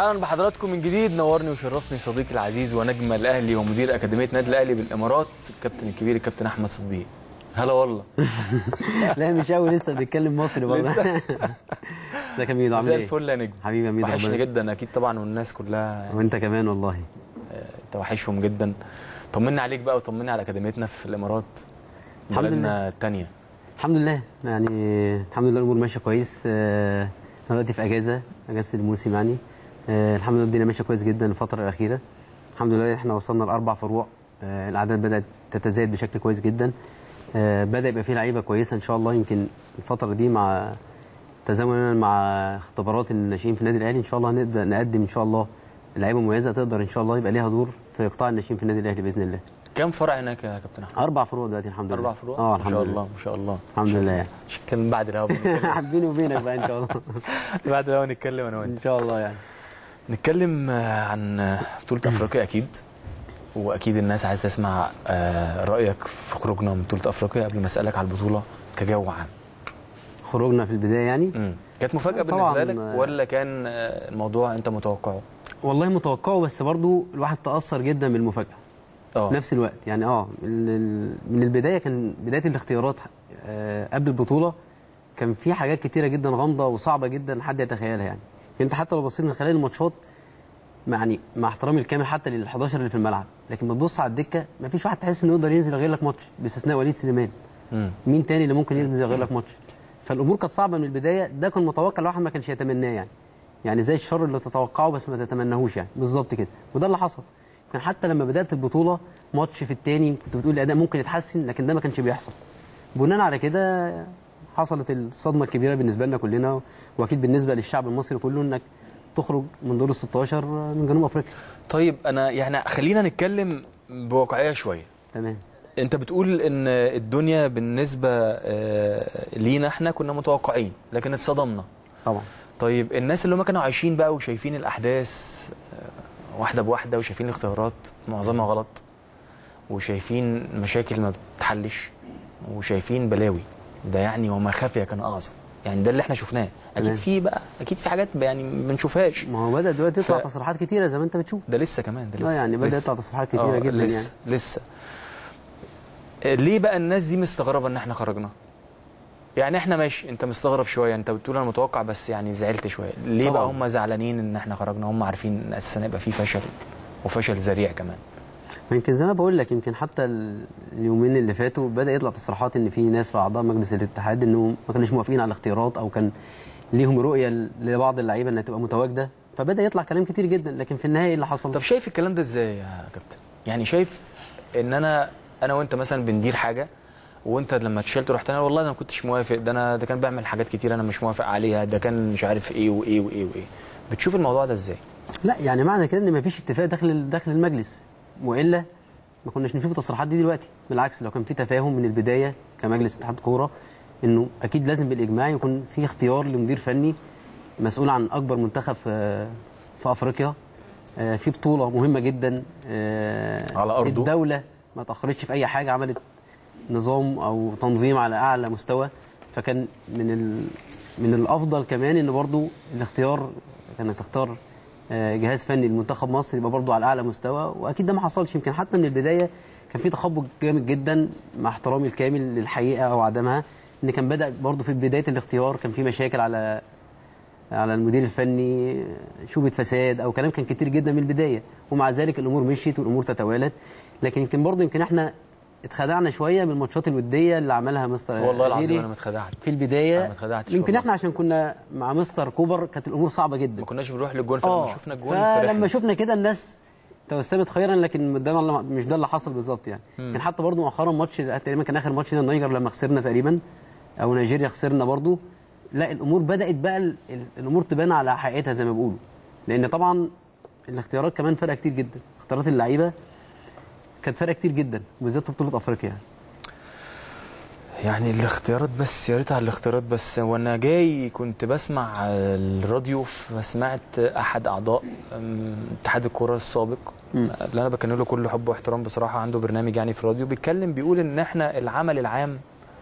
اهلا بحضراتكم من جديد نورني وشرفني صديقي العزيز ونجم الاهلي ومدير اكاديميه نادي الاهلي بالامارات الكابتن الكبير الكابتن احمد صديق هلا والله لا مش قوي لسه بنتكلم مصري برضه لسه؟ ده كان ميدو عامل زي ايه؟ الفل يا نجم حبيبي يا ميدو وحشني ربنا- جدا اكيد طبعا والناس كلها وانت كمان والله انت وحشهم جدا طمنا عليك بقى وطمنا على اكاديميتنا في الامارات الحمد بلدنا الثانيه الحمد لله يعني الحمد لله الامور ماشيه كويس آه، احنا دلوقتي في اجازه اجازه الموسم يعني آه، الحمد لله الدنيا ماشيه كويس جدا الفتره الاخيره الحمد لله احنا وصلنا لاربع فروع آه، الاعداد بدات تتزايد بشكل كويس جدا آه، بدا يبقى فيه لعيبه كويسه ان شاء الله يمكن الفتره دي مع تزامنا مع اختبارات الناشئين في النادي الاهلي ان شاء الله هنقدر نقدم ان شاء الله لعيبه مميزه تقدر ان شاء الله يبقى ليها دور في قطاع الناشئين في النادي الاهلي باذن الله كام فرع هناك يا كابتن احمد اربع فروع دلوقتي الحمد لله اربع فروع اه ما الحمد شاء لله الله ما شاء الله الحمد لله يعني مش نتكلم بعد الهوا بنتكلم. بيني وبينك بقى ان شاء الله بعد الهوا نتكلم انا وانت ان شاء الله يعني نتكلم آه، عن آه، بطولة أفريقيا أكيد وأكيد الناس عايزة تسمع آه، رأيك في خروجنا من بطولة أفريقيا قبل ما أسألك على البطولة كجو عام خروجنا في البدايه يعني مم. كانت مفاجأة طبعاً، بالنسبة لك آه. ولا كان آه، الموضوع أنت متوقعه؟ والله متوقعه بس برضو الواحد تاثر جدا بالمفاجاه اه في نفس الوقت يعني اه ال- ال- من البدايه كان بدايه الاختيارات آه، قبل البطوله كان في حاجات كتيره جدا غامضه وصعبه جدا حد يتخيلها يعني انت حتى لو بصيت من خلال الماتشات يعني مع احترامي الكامل حتى لل 11 اللي في الملعب لكن ما تبص على الدكه ما فيش واحد تحس انه يقدر ينزل يغير لك ماتش باستثناء وليد سليمان مم. مين تاني اللي ممكن ينزل يغير لك ماتش فالامور كانت صعبه من البدايه ده كان متوقع الواحد ما كانش يتمناه يعني يعني زي الشر اللي تتوقعه بس ما تتمناهوش يعني بالظبط كده وده اللي حصل كان حتى لما بدات البطوله ماتش في التاني كنت بتقول الاداء ممكن يتحسن لكن ده ما كانش بيحصل بناء على كده حصلت الصدمه الكبيره بالنسبه لنا كلنا واكيد بالنسبه للشعب المصري كله انك تخرج من دور ال 16 من جنوب افريقيا طيب أنا يعني خلينا نتكلم بواقعية شوية تمام أنت بتقول إن الدنيا بالنسبة آه، لينا إحنا كنا متوقعين لكن اتصدمنا طبعا طيب الناس اللي هم كانوا عايشين بقى وشايفين الاحداث آه، واحده بواحده وشايفين الاختيارات معظمها غلط وشايفين مشاكل ما بتحلش وشايفين بلاوي ده يعني وما خفي كان اعظم يعني ده اللي احنا شفناه اكيد تمام. في بقى اكيد في حاجات يعني ما بنشوفهاش ما هو بدا دلوقتي يطلع ف- تصريحات كتيره زي ما انت بتشوف ده لسه كمان ده لسه اه يعني بدا لسه. يطلع تصريحات كتيره آه، جدا لسه يعني لسه آه، ليه بقى الناس دي مستغربه ان احنا خرجنا يعني احنا ماشي انت مستغرب شويه انت بتقول انا متوقع بس يعني زعلت شويه ليه طبعاً. بقى هم زعلانين ان احنا خرجنا هم عارفين ان اساسا هيبقى في فشل وفشل ذريع كمان يمكن زي ما بقول لك يمكن حتى ال- اليومين اللي فاتوا بدا يطلع تصريحات ان في ناس في اعضاء مجلس الاتحاد انهم ما كانوش موافقين على الاختيارات او كان ليهم رؤيه ل- لبعض اللعيبه انها تبقى متواجده فبدا يطلع كلام كتير جدا لكن في النهايه إيه اللي حصل طب شايف الكلام ده ازاي يا كابتن يعني شايف ان انا انا وانت مثلا بندير حاجه وانت لما اتشلت رحت انا والله انا ما كنتش موافق ده انا ده كان بيعمل حاجات كتير انا مش موافق عليها ده كان مش عارف ايه وايه وايه وايه بتشوف الموضوع ده ازاي لا يعني معنى كده ان ما فيش اتفاق داخل ال- داخل المجلس والا ما كناش نشوف التصريحات دي دلوقتي بالعكس لو كان في تفاهم من البدايه كمجلس اتحاد كوره انه اكيد لازم بالاجماع يكون في اختيار لمدير فني مسؤول عن اكبر منتخب في في افريقيا آه، في بطوله مهمه جدا آه، على أرضه. الدوله ما تاخرتش في اي حاجه عملت نظام او تنظيم على اعلى مستوى فكان من ال... من الافضل كمان ان برضو الاختيار انك تختار آه، جهاز فني لمنتخب مصر يبقى برضو على اعلى مستوى واكيد ده ما حصلش يمكن حتى من البدايه كان في تخبط جامد جدا مع احترامي الكامل للحقيقه او عدمها ان كان بدا برضو في بدايه الاختيار كان في مشاكل على على المدير الفني شوبة فساد او كلام كان كتير جدا من البدايه ومع ذلك الامور مشيت والامور تتوالت لكن يمكن برضه يمكن احنا اتخدعنا شويه من الماتشات الوديه اللي عملها مستر والله العظيم أجيري انا ما اتخدعت في البدايه أنا ما اتخدعتش يمكن والله. احنا عشان كنا مع مستر كوبر كانت الامور صعبه جدا ما كناش بنروح للجون فلما شفنا الجون فلما فرحنا. شفنا كده الناس توسمت خيرا لكن ده ما- مش ده اللي حصل بالظبط يعني كان حتى برضه مؤخرا ماتش تقريبا كان اخر ماتش هنا النيجر لما خسرنا تقريبا او نيجيريا خسرنا برضه لا الامور بدات بقى ال- ال- الامور تبان على حقيقتها زي ما بيقولوا لان طبعا الاختيارات كمان فرق كتير جدا اختيارات اللعيبه كانت فرق كتير جدا وبالذات في بطوله افريقيا يعني. يعني الاختيارات بس يا ريت على الاختيارات بس وانا جاي كنت بسمع الراديو فسمعت احد اعضاء أم، اتحاد الكره السابق اللي انا بكن له كل حب واحترام بصراحه عنده برنامج يعني في الراديو بيتكلم بيقول ان احنا العمل العام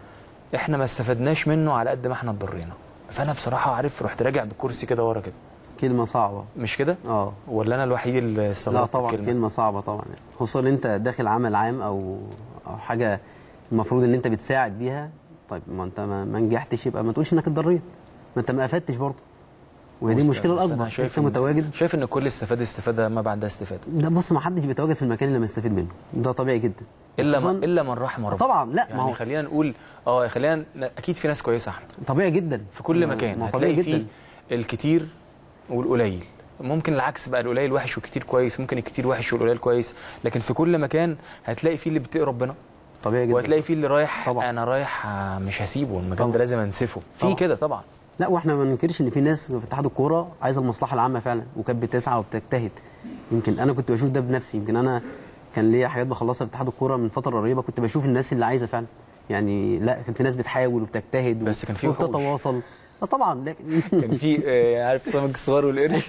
احنا ما استفدناش منه على قد ما احنا اتضرينا فانا بصراحه عارف رحت راجع بالكرسي كده ورا كده كلمه صعبه مش كده اه ولا انا الوحيد اللي لا استغربت طبعا الكلمة؟ كلمه صعبه طبعا يعني. خصوصا ان انت داخل عمل عام او او حاجه المفروض ان انت بتساعد بيها طيب ما انت ما, ما نجحتش يبقى ما تقولش انك اتضريت ما انت ما افدتش برضه وهي دي بص- المشكله بس أنا الاكبر شايف انت إن- متواجد شايف ان الكل استفاد استفاده ما بعدها استفاده ده بص ما حدش بيتواجد في المكان اللي ما يستفيد منه ده طبيعي جدا الا خصوصاً- ما الا من رحم ربنا طبعا لا ما يعني هو خلينا نقول اه خلينا ن- اكيد في ناس كويسه يا احمد طبيعي جدا في كل ما- مكان ما هو طبيعي هتلاقي جدا فيه الكتير والقليل ممكن العكس بقى القليل وحش والكتير كويس ممكن الكتير وحش والقليل كويس لكن في كل مكان هتلاقي فيه اللي بيتقي ربنا طبيعي جدا وهتلاقي فيه اللي رايح طبعا. انا رايح آه، مش هسيبه المكان طبعا. ده لازم انسفه في طبعا. كده طبعا لا واحنا ما ننكرش ان في ناس في اتحاد الكوره عايزه المصلحه العامه فعلا وكانت بتسعى وبتجتهد يمكن انا كنت بشوف ده بنفسي يمكن انا كان ليا حاجات بخلصها في اتحاد الكوره من فتره قريبه كنت بشوف الناس اللي عايزه فعلا يعني لا كان في ناس بتحاول وبتجتهد بس كان في وحوش. وبتتواصل لا طبعا لكن كان في آه، عارف سمك الصغير والقرش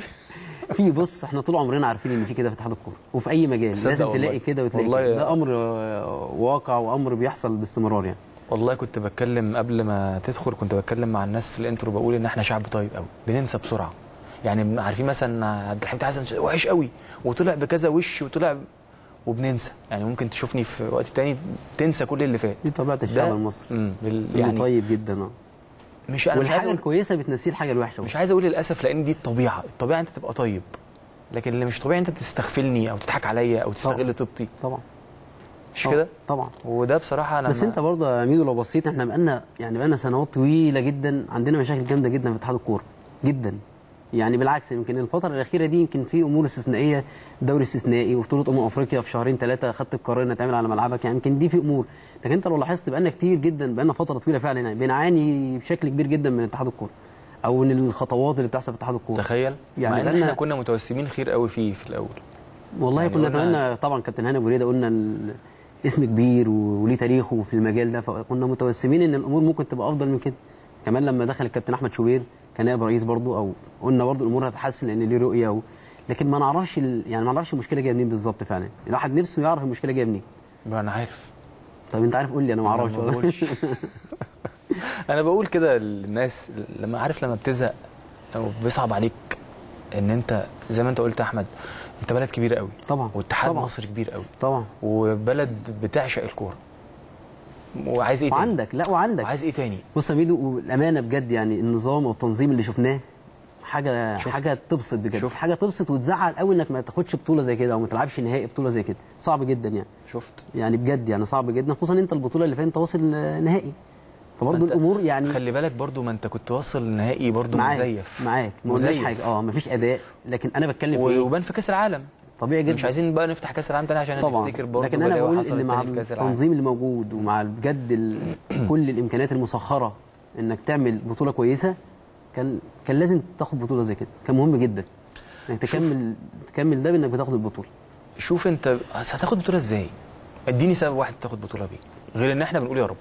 في بص احنا طول عمرنا عارفين ان في كده في اتحاد الكوره وفي اي مجال تصدق لازم والله. تلاقي كده وتلاقي والله كده يا- ده امر آه، واقع وامر بيحصل باستمرار يعني والله كنت بتكلم قبل ما تدخل كنت بتكلم مع الناس في الانترو بقول ان احنا شعب طيب قوي بننسى بسرعه يعني عارفين مثلا عبد الحميد حسن وحش قوي وطلع بكذا وش وطلع وبننسى يعني ممكن تشوفني في وقت تاني تنسى كل اللي فات دي طبيعه الشعب ده- المصري امم بال- يعني يعني طيب جدا اه مش انا مش عايز والحاجه أقول الكويسه بتنسيه الحاجه الوحشه مش عايز اقول للاسف لان دي الطبيعه الطبيعه انت تبقى طيب لكن اللي مش طبيعي انت تستغفلني او تضحك عليا او تستغل طيبتي طبعا مش طبعا. كده طبعا وده بصراحه انا بس ما- انت برضه يا ميدو لو بصيت احنا بقالنا يعني بقالنا سنوات طويله جدا عندنا مشاكل جامده جدا في اتحاد الكوره جدا يعني بالعكس يمكن الفتره الاخيره دي يمكن في امور استثنائيه دوري استثنائي وبطوله امم افريقيا في شهرين ثلاثه اخدت القرار انها تعمل على ملعبك يعني يمكن دي في امور لكن انت لو لاحظت بقالنا كتير جدا بقالنا فتره طويله فعلا يعني بنعاني بشكل كبير جدا من اتحاد الكوره او من الخطوات اللي بتحصل في اتحاد الكوره تخيل يعني يعني مع ان بقالنا- احنا كنا متوسمين خير قوي فيه في الاول والله يعني كنا قلنا- نتمنى طبعا كابتن هاني ابو ريده قلنا ال- اسم كبير و- وليه تاريخه في المجال ده فكنا متوسمين ان الامور ممكن تبقى افضل من كده كمان لما دخل الكابتن احمد شوبير كنائب رئيس برضو او قلنا برضو الامور هتتحسن لان ليه رؤيه و... لكن ما نعرفش ال... يعني ما نعرفش المشكله جايه منين بالظبط فعلا الواحد نفسه يعرف المشكله جايه منين بقى انا عارف طب انت عارف قول لي انا ما اعرفش أنا ما والله. بقولش. انا بقول كده للناس لما عارف لما بتزهق او بيصعب عليك ان انت زي ما انت قلت يا احمد انت بلد كبير قوي طبعا واتحاد طبعا مصر كبير قوي طبعا وبلد بتعشق الكوره وعايز ايه تاني وعندك لا وعندك وعايز ايه تاني بص يا ميدو والامانه بجد يعني النظام والتنظيم اللي شفناه حاجه شفت. حاجه تبسط بجد شفت. حاجه تبسط وتزعل قوي انك ما تاخدش بطوله زي كده او ما تلعبش نهائي بطوله زي كده صعب جدا يعني شفت يعني بجد يعني صعب جدا خصوصا انت البطوله اللي فاتت انت واصل آه، نهائي فبرضه ما أنت الامور يعني خلي بالك برضو ما انت كنت واصل نهائي برضو معاك مزيف معاك ما قلناش مزيف. حاجه اه ما فيش اداء لكن انا بتكلم في و- ايه وبان في كاس العالم طبيعي جدا مش عايزين بقى نفتح كاس العالم تاني عشان طبعا نفتكر برضو لكن انا بلاوي بقول حصلت ان مع تاني في كاس العالم. التنظيم اللي موجود ومع بجد ال... كل الامكانيات المسخره انك تعمل بطوله كويسه كان كان لازم تاخد بطوله زي كده كان مهم جدا انك تكمل تكمل ده بانك بتاخد البطوله شوف انت هتاخد بطوله ازاي اديني سبب واحد تاخد بطوله بيه غير ان احنا بنقول يا رب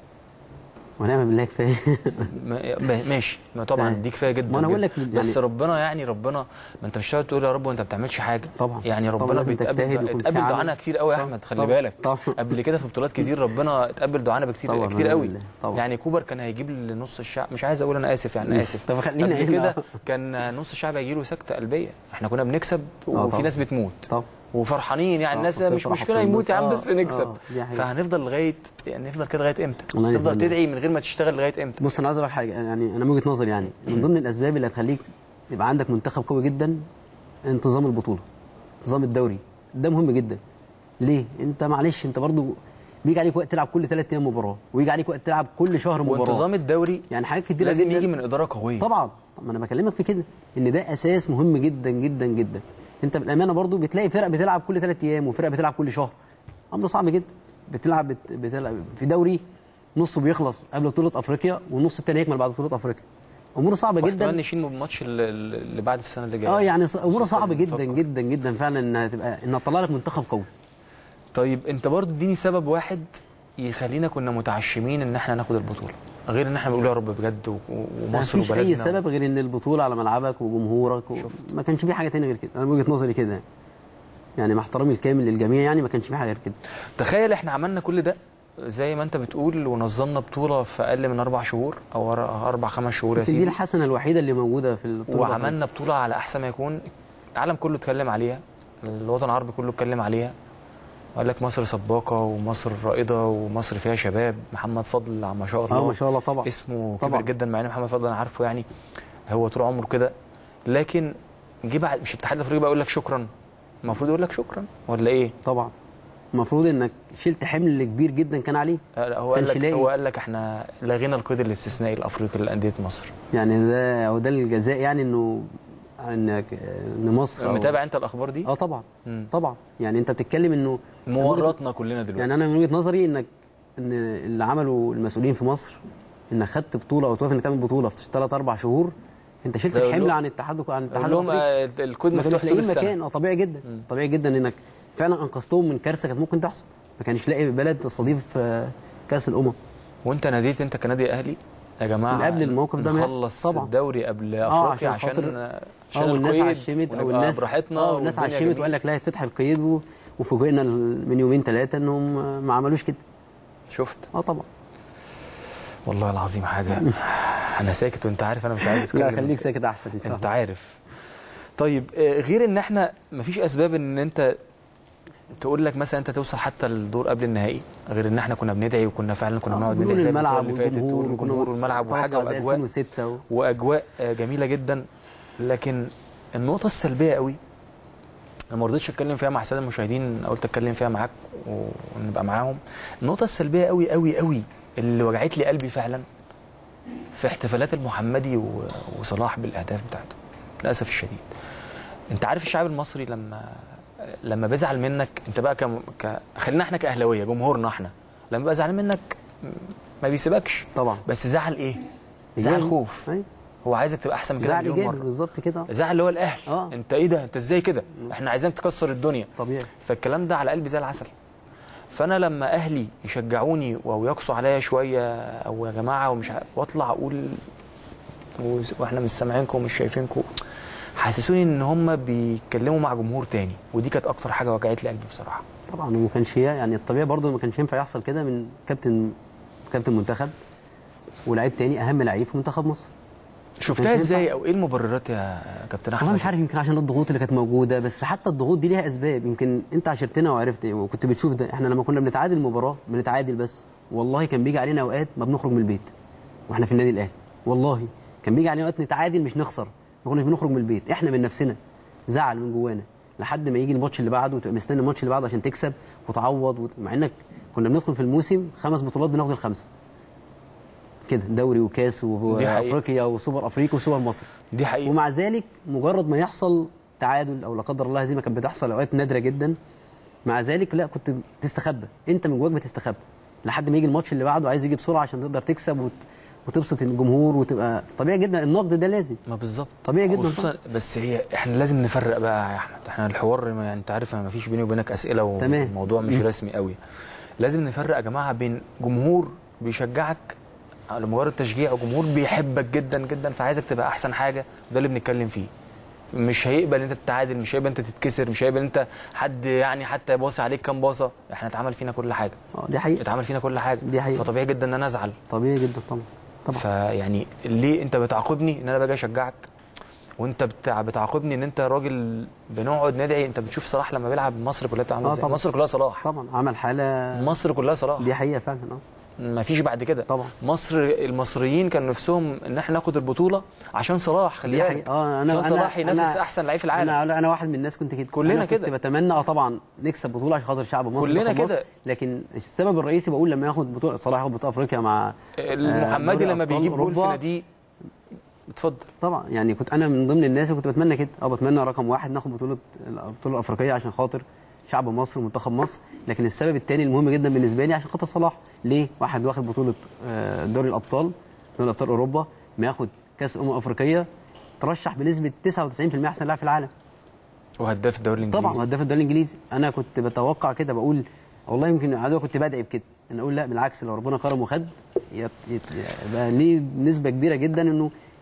ونعم بالله كفايه ما- ما- ماشي ما طبعا آه. دي كفايه جدا ما أنا بقول جداً. لك يعني- بس ربنا يعني ربنا ما انت مش هتقعد تقول يا رب وانت ما بتعملش حاجه طبعا. يعني طبعا ربنا لازم تجتهد بيتقبل ويكون في اتقبل عمل. دعانا كتير قوي يا طبعا. احمد خلي طبعا. بالك طبعا. قبل كده في بطولات كتير ربنا اتقبل دعانا بكتير طبعا. كتير قوي ونعم بالله. طبعا. يعني كوبر كان هيجيب لنص الشعب مش عايز اقول انا اسف يعني انا اسف طب خلينا قبل هنا. كده كان نص الشعب هيجي له سكته قلبيه احنا كنا بنكسب وفي طبعا. ناس بتموت طب وفرحانين يعني آه، الناس كنت مش بفرح مشكله في يموت يا عم الناس. بس آه، نكسب آه، دي حقيقة. فهنفضل لغايه يعني نفضل كده لغايه امتى؟ والله تفضل نتمنى. تدعي من غير ما تشتغل لغايه امتى؟ بص انا عايز اقول لك حاجه يعني انا من وجهه نظري يعني من ضمن الاسباب اللي هتخليك يبقى عندك منتخب قوي جدا انتظام البطوله انتظام الدوري ده مهم جدا ليه انت معلش انت برضو بيجي عليك وقت تلعب كل ثلاث ايام مباراه ويجي عليك وقت تلعب كل شهر مباراه وانتظام الدوري يعني حاجات كتيره لازم جدا يجي من اداره قويه طبعا طب ما انا بكلمك في كده ان ده اساس مهم جدا جدا جدا انت بالامانه برضو بتلاقي فرق بتلعب كل ثلاث ايام وفرق بتلعب كل شهر امر صعب جدا بتلعب بت... بتلعب في دوري نصه بيخلص قبل بطوله افريقيا والنص الثاني يكمل بعد بطوله افريقيا امور صعبه واحتمال جدا نشيل الماتش اللي, اللي بعد السنه اللي جايه اه يعني ص- امور خصوصاً صعبه جدا بنفكر. جدا جدا فعلا انها تبقى انها تطلع لك منتخب قوي طيب انت برضو اديني سبب واحد يخلينا كنا متعشمين ان احنا ناخد البطوله غير ان احنا بنقول يا رب بجد و- و- ما ومصر فيش وبلدنا اي سبب غير ان البطوله على ملعبك وجمهورك و... ما كانش في حاجه تانية غير كده انا من وجهه نظري كده يعني مع احترامي الكامل للجميع يعني ما كانش في حاجه غير كده تخيل احنا عملنا كل ده زي ما انت بتقول ونظمنا بطوله في اقل من اربع شهور او أر- اربع خمس شهور يا يمكن دي سيدي الحسنه الوحيده اللي موجوده في البطوله وعملنا بطوله على احسن ما يكون العالم كله اتكلم عليها الوطن العربي كله اتكلم عليها وقال لك مصر سباقه ومصر رائده ومصر فيها شباب محمد فضل ما شاء الله اه ما شاء الله طبعا اسمه طبعا. كبير جدا مع ان محمد فضل انا عارفه يعني هو طول عمره كده لكن جه بعد مش الاتحاد الافريقي بقى يقول لك شكرا المفروض يقول لك شكرا ولا ايه؟ طبعا المفروض انك شلت حمل كبير جدا كان عليه آه، هو قال كانش لك لاقي. هو قال لك احنا لغينا القيد الاستثنائي الافريقي لانديه مصر يعني ده او ده الجزاء يعني انه انك ان مصر أو- متابع انت الاخبار دي؟ اه طبعا مم. طبعا يعني انت بتتكلم انه مورطنا كلنا دلوقتي يعني انا من وجهه نظري انك ان اللي عمله المسؤولين في مصر انك خدت بطوله او توافق انك تعمل بطوله في ثلاث اربع شهور انت شلت ده يقول الحمل لهم- عن الاتحاد عن الاتحاد قول لهم الافريقي آه، الكود ما مفتوح كانوش طول لاقيين السنه مكان اه طبيعي جدا مم. طبيعي جدا انك فعلا انقذتهم من كارثه كانت ممكن تحصل ما كانش لاقي بلد تستضيف آه، كاس الامم وانت ناديت انت كنادي اهلي يا جماعه من قبل الموقف ده ما يحصل. نخلص طبعا. الدوري قبل آه، افريقيا عشان عشان خاطر- عشان اه والناس القيد عشمت او ونبقى الناس براحتنا اه والناس والدنيا عشمت جميلة. وقال لك لا يتفتح القيد و- وفوجئنا ال- من يومين ثلاثه انهم آه، ما عملوش كده شفت اه طبعا والله العظيم حاجه انا ساكت وانت عارف انا مش عايز اتكلم لا خليك ساكت احسن ان شاء انت الله عارف طيب آه، غير ان احنا مفيش اسباب ان انت تقول لك مثلا انت توصل حتى الدور قبل النهائي غير ان احنا كنا بندعي وكنا فعلا كنا آه، بنقعد جنون ندعي زي الملعب البطولة اللي فاتت والجمهور والجمهور والملعب وحاجه توقع زي واجواء 2006 و... واجواء آه، جميله جدا لكن النقطه السلبيه قوي انا ما رضيتش اتكلم فيها مع الساده المشاهدين قلت اتكلم فيها معاك ونبقى معاهم النقطه السلبيه قوي قوي قوي اللي وجعت لي قلبي فعلا في احتفالات المحمدي و- وصلاح بالاهداف بتاعته للاسف الشديد انت عارف الشعب المصري لما لما بيزعل منك انت بقى ك... ك... خلينا احنا كاهلاويه جمهورنا احنا لما بيبقى زعلان منك ما بيسيبكش طبعا بس زعل ايه؟ زعل إيجابي. خوف أيوة. هو عايزك تبقى احسن من كده زعل مليون ايجابي مره بالظبط كده زعل اللي هو الاهل آه. انت ايه ده انت ازاي كده احنا عايزينك تكسر الدنيا طبيعي فالكلام ده على قلبي زي العسل فانا لما اهلي يشجعوني او يقصوا عليا شويه او يا جماعه ومش ع- واطلع اقول و- واحنا مش سامعينكم ومش شايفينكم حسسوني ان هم بيتكلموا مع جمهور تاني ودي كانت اكتر حاجه وجعت لي قلبي بصراحه طبعا وما كانش يعني الطبيعي برضه ما كانش ينفع يحصل كده من كابتن كابتن منتخب ولاعيب تاني اهم لعيب في منتخب مصر شفتها كانش ازاي ينفع. او ايه المبررات يا كابتن احمد والله مش عارف يمكن عشان الضغوط اللي كانت موجوده بس حتى الضغوط دي ليها اسباب يمكن انت عاشرتنا وعرفت وكنت بتشوف ده احنا لما كنا بنتعادل مباراه بنتعادل بس والله كان بيجي علينا اوقات ما بنخرج من البيت واحنا في النادي الاهلي والله كان بيجي علينا اوقات نتعادل مش نخسر ما كناش بنخرج من البيت احنا من نفسنا زعل من جوانا لحد ما يجي الماتش اللي بعده وتبقى مستني الماتش اللي بعده عشان تكسب وتعوض وت... مع انك كنا بندخل في الموسم خمس بطولات بناخد الخمسه كده دوري وكاس دي حقيقة. وافريقيا وسوبر افريقيا وسوبر مصر دي حقيقه ومع ذلك مجرد ما يحصل تعادل او لا قدر الله هزيمه كانت بتحصل اوقات نادره جدا مع ذلك لا كنت تستخبى انت من جواك بتستخبى لحد ما يجي الماتش اللي بعده عايز يجي بسرعه عشان تقدر تكسب وت... وتبسط الجمهور وتبقى طبيعي جدا النقد ده لازم ما بالظبط طبيعي جدا خصوصا بس هي احنا لازم نفرق بقى يا احمد احنا الحوار يعني انت عارف ما فيش بيني وبينك اسئله تمام. والموضوع مش رسمي قوي لازم نفرق يا جماعه بين جمهور بيشجعك على مجرد تشجيع وجمهور بيحبك جدا جدا فعايزك تبقى احسن حاجه وده اللي بنتكلم فيه مش هيقبل انت تتعادل مش هيقبل انت تتكسر مش هيقبل انت حد يعني حتى يباصي عليك كام باصه احنا اتعمل فينا كل حاجه اه دي حقيقه اتعمل فينا كل حاجه دي حقيقة. فطبيعي جدا ان انا ازعل طبيعي جدا طبعا طبعا فيعني ليه انت بتعاقبني ان انا باجي اشجعك وانت بتع... بتعاقبني ان انت راجل بنقعد ندعي انت بتشوف صلاح لما بيلعب مصر كلها بتعمل اه ازاي طبعا. مصر كلها صلاح طبعا عمل حاله مصر كلها صلاح دي حقيقه فعلا اه ما فيش بعد كده طبعا. مصر المصريين كانوا نفسهم ان احنا ناخد البطوله عشان صلاح خلي دي بالك حقيقه اه انا عشان انا صلاح ينافس أنا- احسن لعيب في العالم انا انا واحد من الناس كنت كده كلنا أنا كده. كنت بتمنى اه طبعا نكسب بطوله عشان خاطر شعب مصر كلنا منتخب مصر. كده. لكن السبب الرئيسي بقول لما ياخد بطوله صلاح ياخد بطوله افريقيا مع المحمدي دوري لما أبطال بيجيب جول في أوروبا. ناديه اتفضل طبعا يعني كنت انا من ضمن الناس اللي كنت بتمنى كده اه بتمنى رقم واحد ناخد بطوله البطوله الافريقيه عشان خاطر شعب مصر ومنتخب مصر لكن السبب الثاني المهم جدا بالنسبه لي عشان خاطر صلاح ليه واحد واخد بطوله آه، دوري الابطال دوري ابطال اوروبا ما ياخد كاس امم افريقيه ترشح بنسبه 99% احسن لاعب في العالم وهداف الدوري الانجليزي طبعا هداف الدوري الانجليزي انا كنت بتوقع كده بقول والله يمكن عدو كنت بدعي بكده انا اقول لا بالعكس لو ربنا كرم وخد يت- يت- يبقى ليه نسبه كبيره جدا انه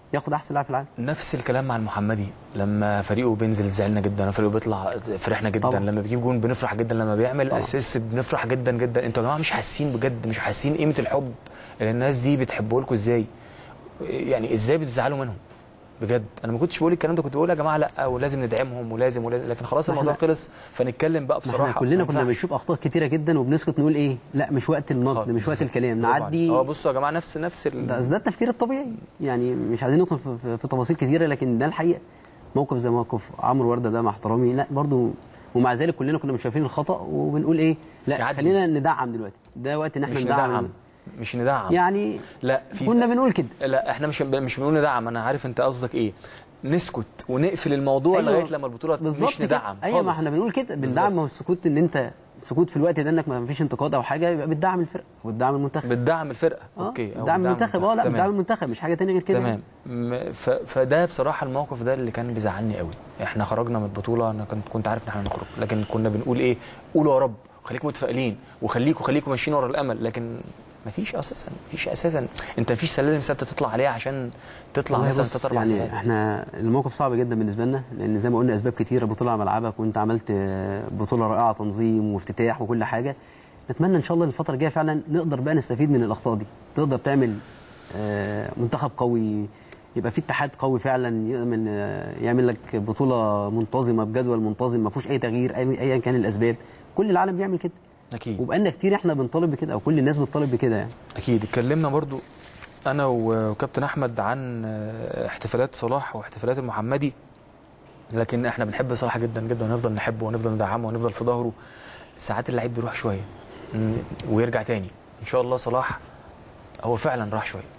ياخد احسن لاعب في العالم نفس الكلام مع المحمدي لما فريقه بينزل زعلنا جدا لما فريقه بيطلع فرحنا جدا طبعا. لما بيجيب جون بنفرح جدا لما بيعمل طبعا. اسيست بنفرح جدا جدا انتوا يا جماعه مش حاسين بجد مش حاسين قيمه الحب اللي الناس دي بتحبه لكم ازاي يعني ازاي بتزعلوا منهم بجد انا ما كنتش بقول الكلام ده كنت بقول يا جماعه لا ولازم ندعمهم ولازم, ولازم لكن خلاص ما الموضوع إحنا- خلص فنتكلم بقى ما احنا بصراحه كلنا ما كنا ينفعش. بنشوف اخطاء كتيره جدا وبنسكت نقول ايه لا مش وقت النقد مش وقت بالظبط. الكلام برافو نعدي عليك. اه بصوا يا جماعه نفس نفس ال... ده ده التفكير الطبيعي يعني مش عايزين ندخل في, في, في تفاصيل كتيره لكن ده الحقيقه موقف زي موقف عمرو ورده ده مع احترامي لا برضو ومع ذلك كلنا كنا مش شايفين الخطا وبنقول ايه لا يعدي. خلينا ندعم دلوقتي ده وقت ان احنا مش ندعم ندعم مش ندعم يعني لا في كنا بنقول كده لا احنا مش مش بنقول ندعم انا عارف انت قصدك ايه نسكت ونقفل الموضوع أيوة. لغايه لما البطوله بالظبط مش كده. ندعم ايوه ما خالص. احنا بنقول كده بالظبط. بندعم ما هو السكوت ان انت سكوت في الوقت ده انك ما فيش انتقاد او حاجه يبقى بتدعم الفرقه وبتدعم المنتخب بتدعم الفرقه اه اوكي أو بتدعم المنتخب اه لا تمام. بتدعم المنتخب مش حاجه تانية غير كده تمام م- ف... فده بصراحه الموقف ده اللي كان بيزعلني قوي احنا خرجنا من البطوله انا كنت كنت عارف ان احنا هنخرج لكن كنا بنقول ايه قولوا يا رب خليكم متفائلين وخليكم خليكم ماشيين ورا الامل لكن مفيش اساسا مفيش اساسا انت مفيش سلالم ثابته تطلع عليها عشان تطلع والله مثلا بص، ثلاث اربع يعني سنين احنا الموقف صعب جدا بالنسبه لنا لان زي ما قلنا اسباب كتيره بطوله على ملعبك وانت عملت آه، بطوله رائعه تنظيم وافتتاح وكل حاجه نتمنى ان شاء الله الفتره الجايه فعلا نقدر بقى نستفيد من الاخطاء دي تقدر تعمل آه، منتخب قوي يبقى في اتحاد قوي فعلا يعمل آه، يعمل لك بطوله منتظمه بجدول منتظم ما فيهوش اي تغيير أي- ايا كان الاسباب كل العالم بيعمل كده اكيد وبقالنا كتير احنا بنطالب بكده او كل الناس بتطالب بكده يعني اكيد اتكلمنا برضو انا و- وكابتن احمد عن آه، احتفالات صلاح واحتفالات المحمدي لكن احنا بنحب صلاح جدا جدا ونفضل نحبه ونفضل ندعمه ونفضل في ظهره ساعات اللعيب بيروح شويه م- ويرجع تاني ان شاء الله صلاح هو فعلا راح شويه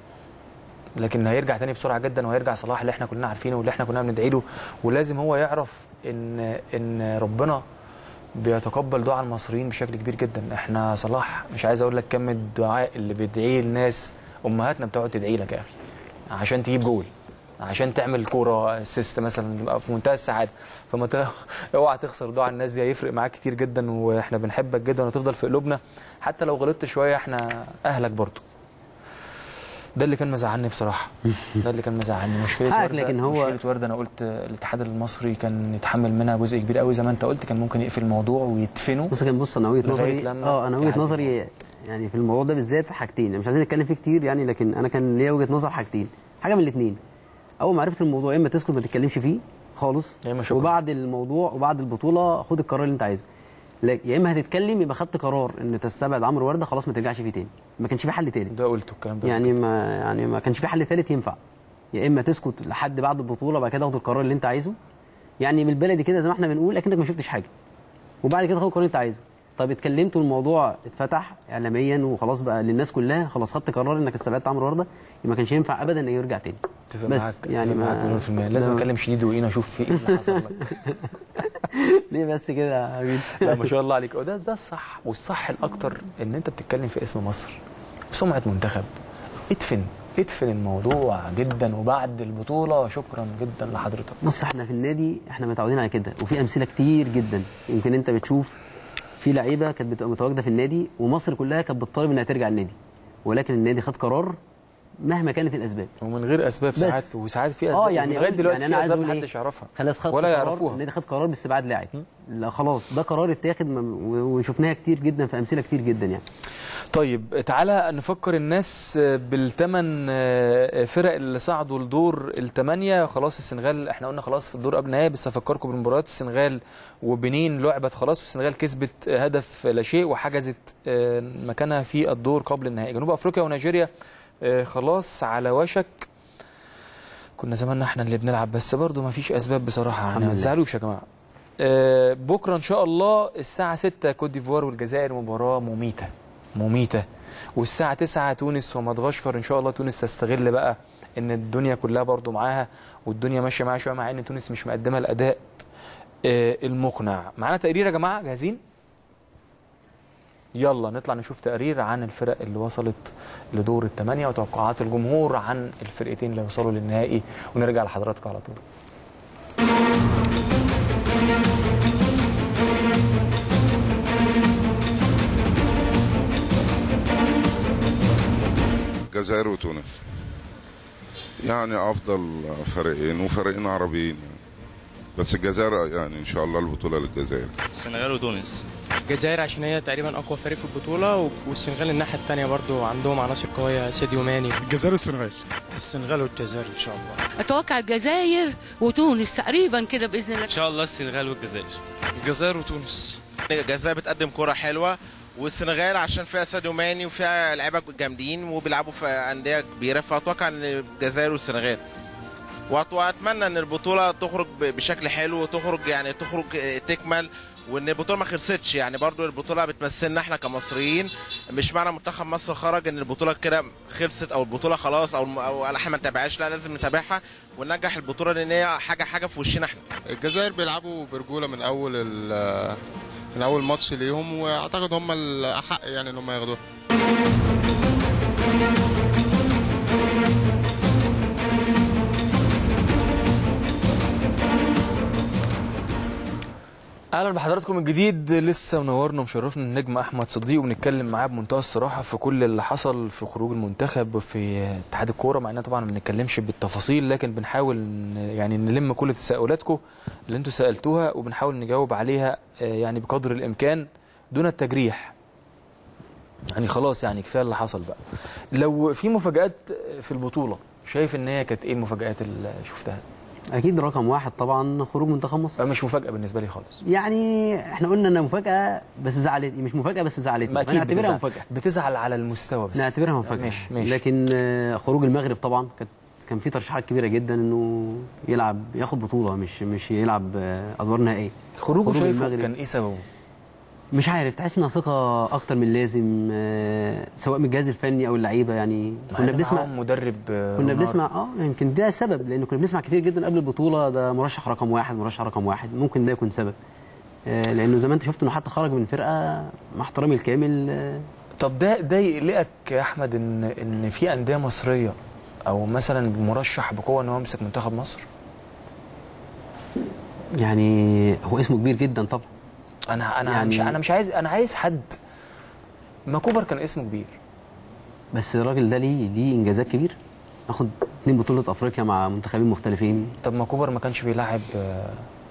لكن هيرجع تاني بسرعه جدا وهيرجع صلاح اللي احنا كلنا عارفينه واللي احنا كنا بندعي له ولازم هو يعرف ان ان ربنا بيتقبل دعاء المصريين بشكل كبير جدا احنا صلاح مش عايز اقول لك كم الدعاء اللي بيدعيه الناس امهاتنا بتقعد تدعي لك يا اخي عشان تجيب جول عشان تعمل كوره اسيست مثلا تبقى في منتهى السعاده فما ت... اوعى تخسر دعاء الناس دي هيفرق معاك كتير جدا واحنا بنحبك جدا وتفضل في قلوبنا حتى لو غلطت شويه احنا اهلك برضو ده اللي كان مزعلني بصراحه ده اللي كان مزعلني مشكله حقك، ورده لكن هو- مشكله ورده انا قلت الاتحاد المصري كان يتحمل منها جزء كبير قوي زي ما انت قلت كان ممكن يقفل الموضوع ويدفنه بص كان بص انا وجهه لغاية نظري لما اه انا وجهه يعدي نظري يعني في الموضوع ده بالذات حاجتين مش عايزين نتكلم فيه كتير يعني لكن انا كان ليا وجهه نظر حاجتين حاجه من الاثنين اول ما عرفت الموضوع يا اما تسكت ما تتكلمش فيه خالص يا إما شكرا. وبعد الموضوع وبعد البطوله خد القرار اللي انت عايزه لا- يا اما هتتكلم يبقى خدت قرار ان تستبعد عمرو ورده خلاص ما ترجعش فيه تاني ما كانش في حل تاني ده قلته الكلام ده يعني ما يعني ما كانش في حل ثالث ينفع يا اما تسكت لحد بعد البطوله بعد كده تاخد القرار اللي انت عايزه يعني من البلدي كده زي ما احنا بنقول اكنك ما شفتش حاجه وبعد كده تاخد القرار اللي انت عايزه طب اتكلمت والموضوع اتفتح اعلاميا وخلاص بقى للناس كلها خلاص خدت قرار انك استبعدت عمرو ورده يبقى ما كانش ينفع ابدا انه يرجع تاني اتفق بس معاك يعني اتفق معاك ما مليون في المية لازم ده- اكلم شديد وايه اشوف في ايه اللي حصل لك ليه بس كده يا حبيبي لا ما شاء الله عليك وده ده الصح والصح الاكتر ان انت بتتكلم في اسم مصر سمعه منتخب ادفن ادفن الموضوع جدا وبعد البطوله شكرا جدا لحضرتك بص احنا في النادي احنا متعودين على كده وفي امثله كتير جدا يمكن انت بتشوف في لعيبه كانت بتبقى متواجده في النادي ومصر كلها كانت بتطالب انها ترجع النادي ولكن النادي خد قرار مهما كانت الاسباب ومن غير اسباب بس. ساعات وساعات في اسباب اه يعني لغايه دلوقتي يعني في انا عايز اسباب اقول ايه محدش يعرفها خلاص خد ولا قرار يعرفوها النادي خد قرار باستبعاد لاعب لا خلاص ده قرار اتاخد م- و- وشفناها كتير جدا في امثله كتير جدا يعني طيب تعالى نفكر الناس بالثمان فرق اللي صعدوا لدور الثمانية خلاص السنغال احنا قلنا خلاص في الدور قبل النهائي بس افكركم بمباريات السنغال وبنين لعبت خلاص والسنغال كسبت هدف لا شيء وحجزت آه، مكانها في الدور قبل النهائي جنوب افريقيا ونيجيريا آه، خلاص على وشك كنا زماننا احنا اللي بنلعب بس برضو ما فيش اسباب بصراحه يعني الحمد ما لله. تزعلوش يا جماعه آه، بكره ان شاء الله الساعه 6 كوت ديفوار والجزائر مباراه مميته مميته والساعه 9 تونس ومدغشقر ان شاء الله تونس تستغل بقى ان الدنيا كلها برضو معاها والدنيا ماشيه معاها شويه مع ان تونس مش مقدمه الاداء آه، المقنع معانا تقرير يا جماعه جاهزين يلا نطلع نشوف تقرير عن الفرق اللي وصلت لدور الثمانية وتوقعات الجمهور عن الفرقتين اللي وصلوا للنهائي ونرجع لحضراتكم على طول الجزائر وتونس يعني افضل فريقين وفريقين عربيين يعني. بس الجزائر يعني ان شاء الله البطوله للجزائر السنغال وتونس الجزائر عشان هي تقريبا اقوى فريق في البطوله والسنغال الناحيه الثانيه برضو عندهم عناصر قويه سيديو ماني الجزائر والسنغال السنغال والجزائر ان شاء الله اتوقع الجزائر وتونس تقريبا كده باذن الله ان شاء الله السنغال والجزائر الجزائر وتونس الجزائر بتقدم كرة حلوة والسنغال عشان فيها ساديو ماني وفيها لعيبه جامدين وبيلعبوا في انديه كبيره فاتوقع ان الجزائر والسنغال وأت- واتمنى ان البطوله تخرج ب- بشكل حلو وتخرج يعني تخرج آه، تكمل وان البطوله ما خلصتش يعني برضو البطوله بتمثلنا احنا كمصريين مش معنى منتخب مصر خرج ان البطوله كده خلصت او البطوله خلاص او او احنا ما نتابعهاش لا لازم نتابعها وننجح البطوله لان هي حاجه حاجه في وشنا احنا الجزائر بيلعبوا برجوله من اول ال- من اول ماتش ليهم واعتقد هم الاحق يعني ان هم ياخدوها اهلا بحضراتكم من جديد لسه منورنا ومشرفنا النجم احمد صديق وبنتكلم معاه بمنتهى الصراحه في كل اللي حصل في خروج المنتخب وفي اتحاد الكوره مع اننا طبعا ما بنتكلمش بالتفاصيل لكن بنحاول ن- يعني نلم كل تساؤلاتكم اللي انتم سالتوها وبنحاول نجاوب عليها آه، يعني بقدر الامكان دون التجريح يعني خلاص يعني كفايه اللي حصل بقى لو في مفاجات في البطوله شايف ان هي كانت ايه المفاجات اللي شفتها اكيد رقم واحد طبعا خروج منتخب مصر مش مفاجاه بالنسبه لي خالص يعني احنا قلنا انها مفاجاه بس زعلتني مش مفاجاه بس زعلتني ما اكيد نعتبرها بتزعل, مفاجاه بتزعل على المستوى بس نعتبرها مفاجاه ماشي ماشي لكن آه، خروج المغرب طبعا كانت كان في ترشيحات كبيره جدا انه يلعب ياخد بطوله مش مش يلعب آه، ادوار نهائيه خروجه خروج شايفه المغرب. كان ايه سببه؟ مش عارف تحس انها ثقه اكتر من اللازم آه، سواء من الجهاز الفني او اللعيبه يعني كنا بنسمع مدرب آه، كنا رونار. بنسمع اه يمكن ده سبب لان كنا بنسمع كتير جدا قبل البطوله ده مرشح رقم واحد مرشح رقم واحد ممكن ده يكون سبب آه، لانه زي ما انت شفت انه حتى خرج من فرقه مع احترامي الكامل آه، طب ده ده يقلقك يا احمد ان ان في انديه مصريه او مثلا مرشح بقوه ان هو يمسك منتخب مصر؟ يعني هو اسمه كبير جدا طبعا انا انا يعني- مش انا مش عايز انا عايز حد ما كوبر كان اسمه كبير بس الراجل ده ليه ليه انجازات كبيره اخد اثنين بطوله افريقيا مع منتخبين مختلفين طب ما كوبر ما كانش بيلاعب آه،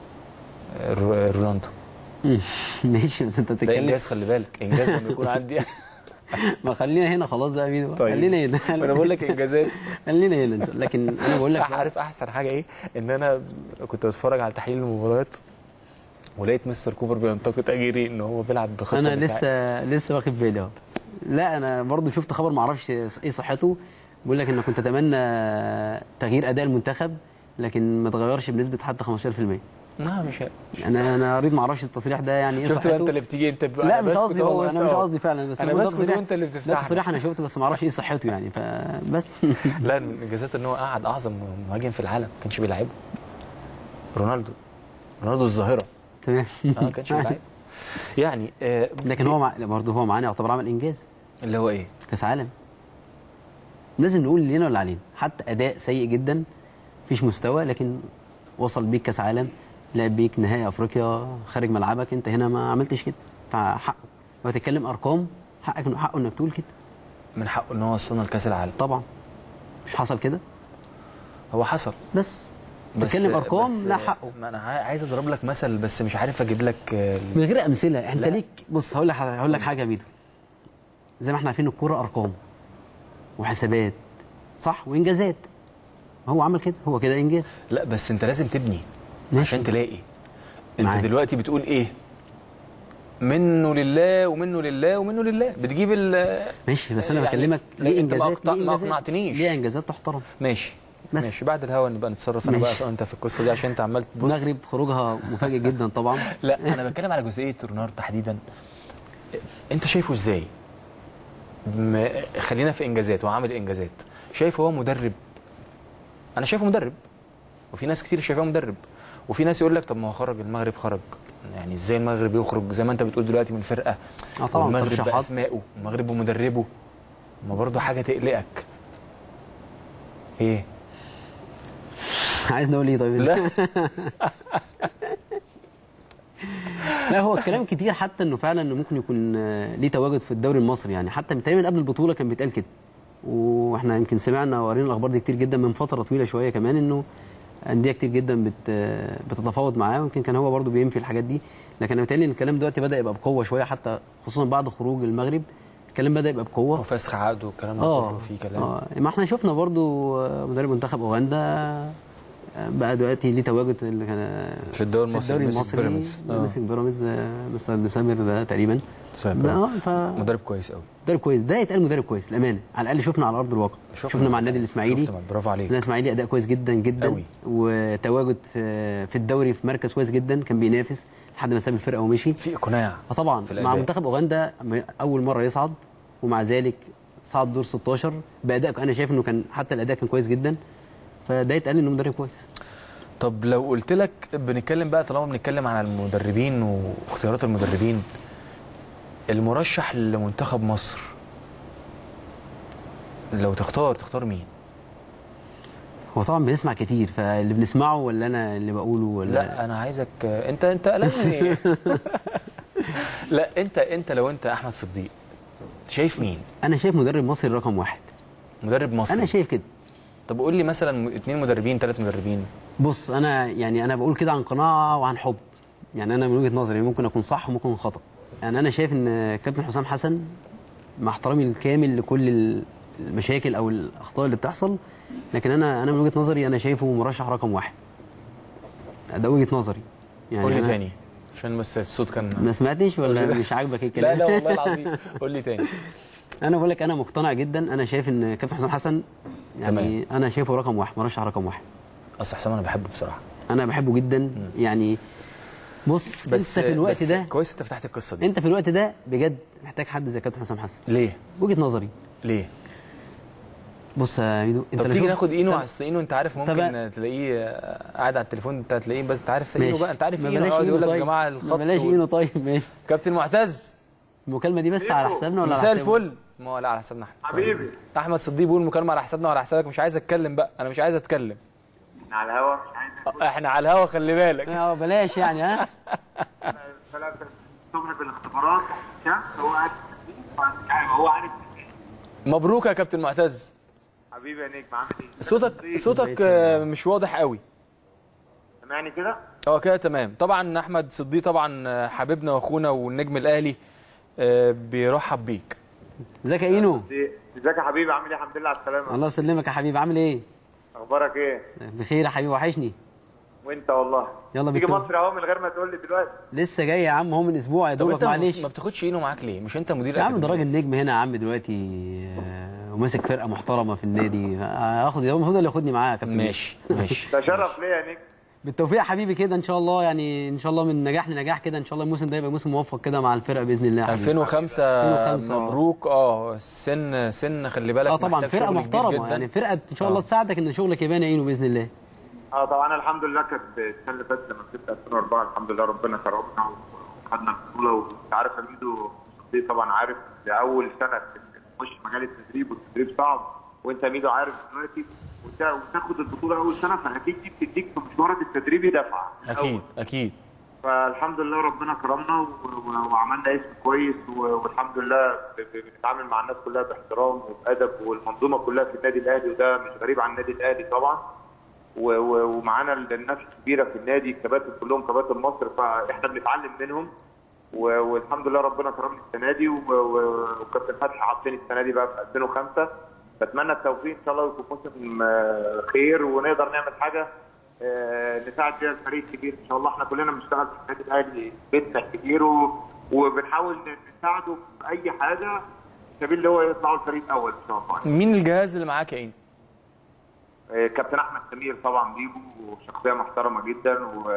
رو- رونالدو ماشي بس انت ده بتتكلم انجاز خلي بالك انجاز لما يكون عندي ما خلينا هنا خلاص بقى ميدو طيب. خلينا هنا انا بقول لك انجازات خلينا هنا إن شاء الله. لكن انا بقول لك بقى- عارف احسن حاجه ايه ان انا كنت بتفرج على تحليل المباريات ولقيت مستر كوبر بينتقد اجيري ان هو بيلعب بخطه انا دفاعية. لسه لسه واخد بالي اهو لا انا برضو شفت خبر ما اعرفش ايه صحته بيقول لك ان كنت اتمنى تغيير اداء المنتخب لكن ما تغيرش بنسبه حتى 15% لا مش انا انا قريت ما اعرفش التصريح ده يعني ايه شفت بقى صحته انت اللي بتيجي انت بقى لا أنا مش بسكت قصدي أهو والله انا وأنت مش أهو. قصدي فعلا بس انا لما ده بسكت تصريح- وانت اللي ده بتفتح تصريح انا شفته بس ما اعرفش ايه صحته يعني فبس لا من انجازاته ان هو قعد اعظم مهاجم في العالم ما كانش بيلعبه رونالدو رونالدو الظاهره تمام اه ما كانش بيلعبه يعني آه لكن هو مع... برضه هو معانا يعتبر عمل انجاز اللي هو ايه كاس عالم لازم نقول لينا ولا علينا حتى اداء سيء جدا مفيش مستوى لكن وصل بيك كاس عالم لعب بيك نهائي افريقيا خارج ملعبك انت هنا ما عملتش كده فحقه لو تتكلم ارقام حقك إنه- حقه انك تقول كده من حقه ان هو وصلنا لكاس العالم طبعا مش حصل كده هو حصل بس بس- تتكلم ارقام بس لا حقه ما انا عاي- عايز اضرب لك مثل بس مش عارف اجيب لك آه، من غير امثله انت لا. ليك بص هقول لك هقول لك حاجه يا ميدو زي ما احنا عارفين الكوره ارقام وحسابات صح وانجازات هو عمل كده هو كده انجاز لا بس انت لازم تبني ماشي. عشان تلاقي انت معاك. دلوقتي بتقول ايه منه لله ومنه لله ومنه لله بتجيب ال ماشي بس انا يعني- بكلمك لا، ليه انت ما انجازات أقطع- ليه ما إنجازات؟ أقنعتنيش. ليه انجازات تحترم ماشي بس. ماشي بعد الهوا نبقى نتصرف انا ماشي. بقى انت في القصه دي عشان انت عمال تبص المغرب خروجها مفاجئ جدا طبعا لا انا بتكلم على جزئيه رونار تحديدا انت شايفه ازاي م... خلينا في انجازات وعامل انجازات شايف هو مدرب انا شايفه مدرب وفي ناس كتير شايفاه مدرب وفي ناس يقول لك طب ما هو خرج المغرب خرج يعني ازاي المغرب يخرج زي ما انت بتقول دلوقتي من فرقه اه طبعا والمغرب ترشيحات. باسمائه المغرب بمدربه ما برضه حاجه تقلقك ايه عايز نقول ايه طيب لا لا هو الكلام كتير حتى انه فعلا انه ممكن يكون آه، ليه تواجد في الدوري المصري يعني حتى تقريبا قبل البطوله كان بيتقال كده واحنا يمكن سمعنا وقرينا الاخبار دي كتير جدا من فتره طويله شويه كمان انه انديه كتير جدا بت بتتفاوض معاه ويمكن كان هو برضو بينفي الحاجات دي لكن انا متهيألي ان الكلام دلوقتي بدا يبقى بقوه شويه حتى خصوصا بعد خروج المغرب الكلام بدا يبقى بقوه وفسخ عقده والكلام ده اه كله فيه كلام اه ما احنا شفنا برضو آه، مدرب منتخب اوغندا آه، بقى دلوقتي ليه تواجد اللي كان في الدوري المصري الدوري مسك المصري بيراميدز اه مسك بيراميدز آه، مستر ديسامبر ده تقريبا سامي اه ف مدرب كويس قوي مدرب كويس ده يتقال مدرب كويس الامانه على الاقل شفنا على ارض الواقع شفنا, شفنا مع النادي الاسماعيلي شفت مع- برافو عليك النادي الاسماعيلي اداء كويس جدا جدا أوي. وتواجد في في الدوري في مركز كويس جدا كان بينافس لحد ما ساب الفرقه ومشي في اقناع فطبعا في مع الأداء. منتخب اوغندا م- اول مره يصعد ومع ذلك صعد دور 16 باداء انا شايف انه كان حتى الاداء كان كويس جدا فده يتقال انه مدرب كويس طب لو قلت لك بنتكلم بقى طالما بنتكلم عن المدربين واختيارات المدربين المرشح لمنتخب مصر لو تختار تختار مين؟ هو طبعا بنسمع كتير فاللي بنسمعه ولا انا اللي بقوله ولا لا انا عايزك انت انت قلقان من ايه؟ لا انت انت لو انت احمد صديق شايف مين؟ انا شايف مدرب مصري رقم واحد مدرب مصري انا شايف كده طب قول لي مثلا اثنين مدربين ثلاث مدربين بص انا يعني انا بقول كده عن قناعه وعن حب يعني انا من وجهه نظري ممكن اكون صح وممكن أكون خطا يعني انا شايف ان كابتن حسام حسن مع احترامي الكامل لكل المشاكل او الاخطاء اللي بتحصل لكن انا انا من وجهه نظري انا شايفه مرشح رقم واحد ده وجهه نظري يعني قول لي أنا- تاني عشان بس الصوت كان ما سمعتش ولا مش عاجبك لا الكلام لا والله العظيم قول لي تاني انا بقول لك انا مقتنع جدا انا شايف ان كابتن حسام حسن يعني انا شايفه رقم واحد مرشح رقم واحد اصل حسام انا بحبه بصراحه انا بحبه جدا يعني بص بس انت في الوقت بس ده كويس انت فتحت القصه دي انت في الوقت ده بجد محتاج حد زي كابتن حسام حسن ليه؟ وجهه نظري ليه؟ بص يا ميدو انت طب لو تيجي شفت- ناخد اينو طب- على اينو انت عارف ممكن طب- تلاقيه قاعد على التليفون انت هتلاقيه بس انت عارف اينو ماشي. بقى انت عارف ما اينو بلاش يقعد اينو يقول لك يا طيب. جماعه ما الخط بلاش وال- اينو طيب ماشي كابتن معتز المكالمه دي بس على حسابنا ولا على مساء حسابه؟ الفل ما هو لا على حسابنا احنا حبيبي احمد صديق بيقول مكالمه على حسابنا ولا على حسابك مش عايز اتكلم بقى انا مش عايز اتكلم احنا على الهوا مش عايز احنا على الهوا خلي بالك اه بلاش يعني ها طلعت الصبح بالاختبارات شاف هو قاعد في التدريب، مش عارف، هو عارف مبروك يا كابتن معتز حبيبي يا نجم عامل ايه؟ صوتك صوتك آه، مش واضح قوي سامعني كده؟ اه كده تمام طبعا احمد صديق طبعا آه، حبيبنا واخونا والنجم الاهلي آه، بيرحب بيك ازيك يا اينو ازيك يا حبيبي عامل ايه؟ الحمد لله على السلامة الله يسلمك يا حبيبي عامل ايه اخبارك ايه؟ بخير يا حبيبي وحشني وانت والله يلا تيجي بالتوفيق. مصر اهو من غير ما تقول لي دلوقتي لسه جاي يا عم هو من اسبوع يا طب دوبك انت معلش ما بتاخدش اينو معاك ليه مش انت مدير يا عم ده أكاديمية؟ راجل نجم هنا يا عم دلوقتي آه، وماسك فرقه محترمه في النادي آه، هاخد هو المفروض اللي ياخدني معاه يا كابتن ماشي ماشي ده شرف ليا يا نجم بالتوفيق يا حبيبي كده ان شاء الله يعني ان شاء الله من نجاح لنجاح كده ان شاء الله الموسم ده يبقى موسم موفق كده مع الفرقه باذن الله يا حبيبي. 2005 2005 آه. مبروك اه سن سن خلي بالك اه طبعا محتاج فرقه شغل كبير محترمه جداً. يعني فرقه ان شاء الله آه. تساعدك ان شغلك يبان عينه باذن الله اه طبعا انا الحمد لله كانت السنه اللي فاتت لما كسبت 2004 الحمد لله ربنا كرمنا وخدنا البطوله وانت عارف يا ميدو صديق طبعا عارف ده اول سنه تخش مجال التدريب والتدريب صعب وانت يا ميدو عارف دلوقتي وت- وتاخد البطوله اول سنه فاكيد دي بتديك في مشوارك التدريبي دفعه اكيد اكيد فالحمد لله ربنا كرمنا و- و- وعملنا اسم كويس و- والحمد لله ب- ب- بنتعامل مع الناس كلها باحترام وبادب والمنظومه كلها في النادي الاهلي وده مش غريب عن النادي الاهلي طبعا و- و- ومعانا الناس الكبيره في النادي الكباتن كلهم كباتن مصر فاحنا بنتعلم منهم و- والحمد لله ربنا كرمني السنه دي و- و- وكابتن فتحي عطاني السنه دي بقى في 2005 بتمنى التوفيق ان شاء الله يكون موسم آه، خير ونقدر نعمل حاجه آه، نساعد بيها الفريق الكبير ان شاء الله احنا كلنا بنشتغل في النادي الاهلي بيتنا الكبير و- وبنحاول نساعده في اي حاجه في سبيل اللي هو يطلعوا الفريق الاول ان شاء الله مين الجهاز اللي معاك يا اين آه، كابتن احمد سمير طبعا بيبو شخصيه محترمه جدا و...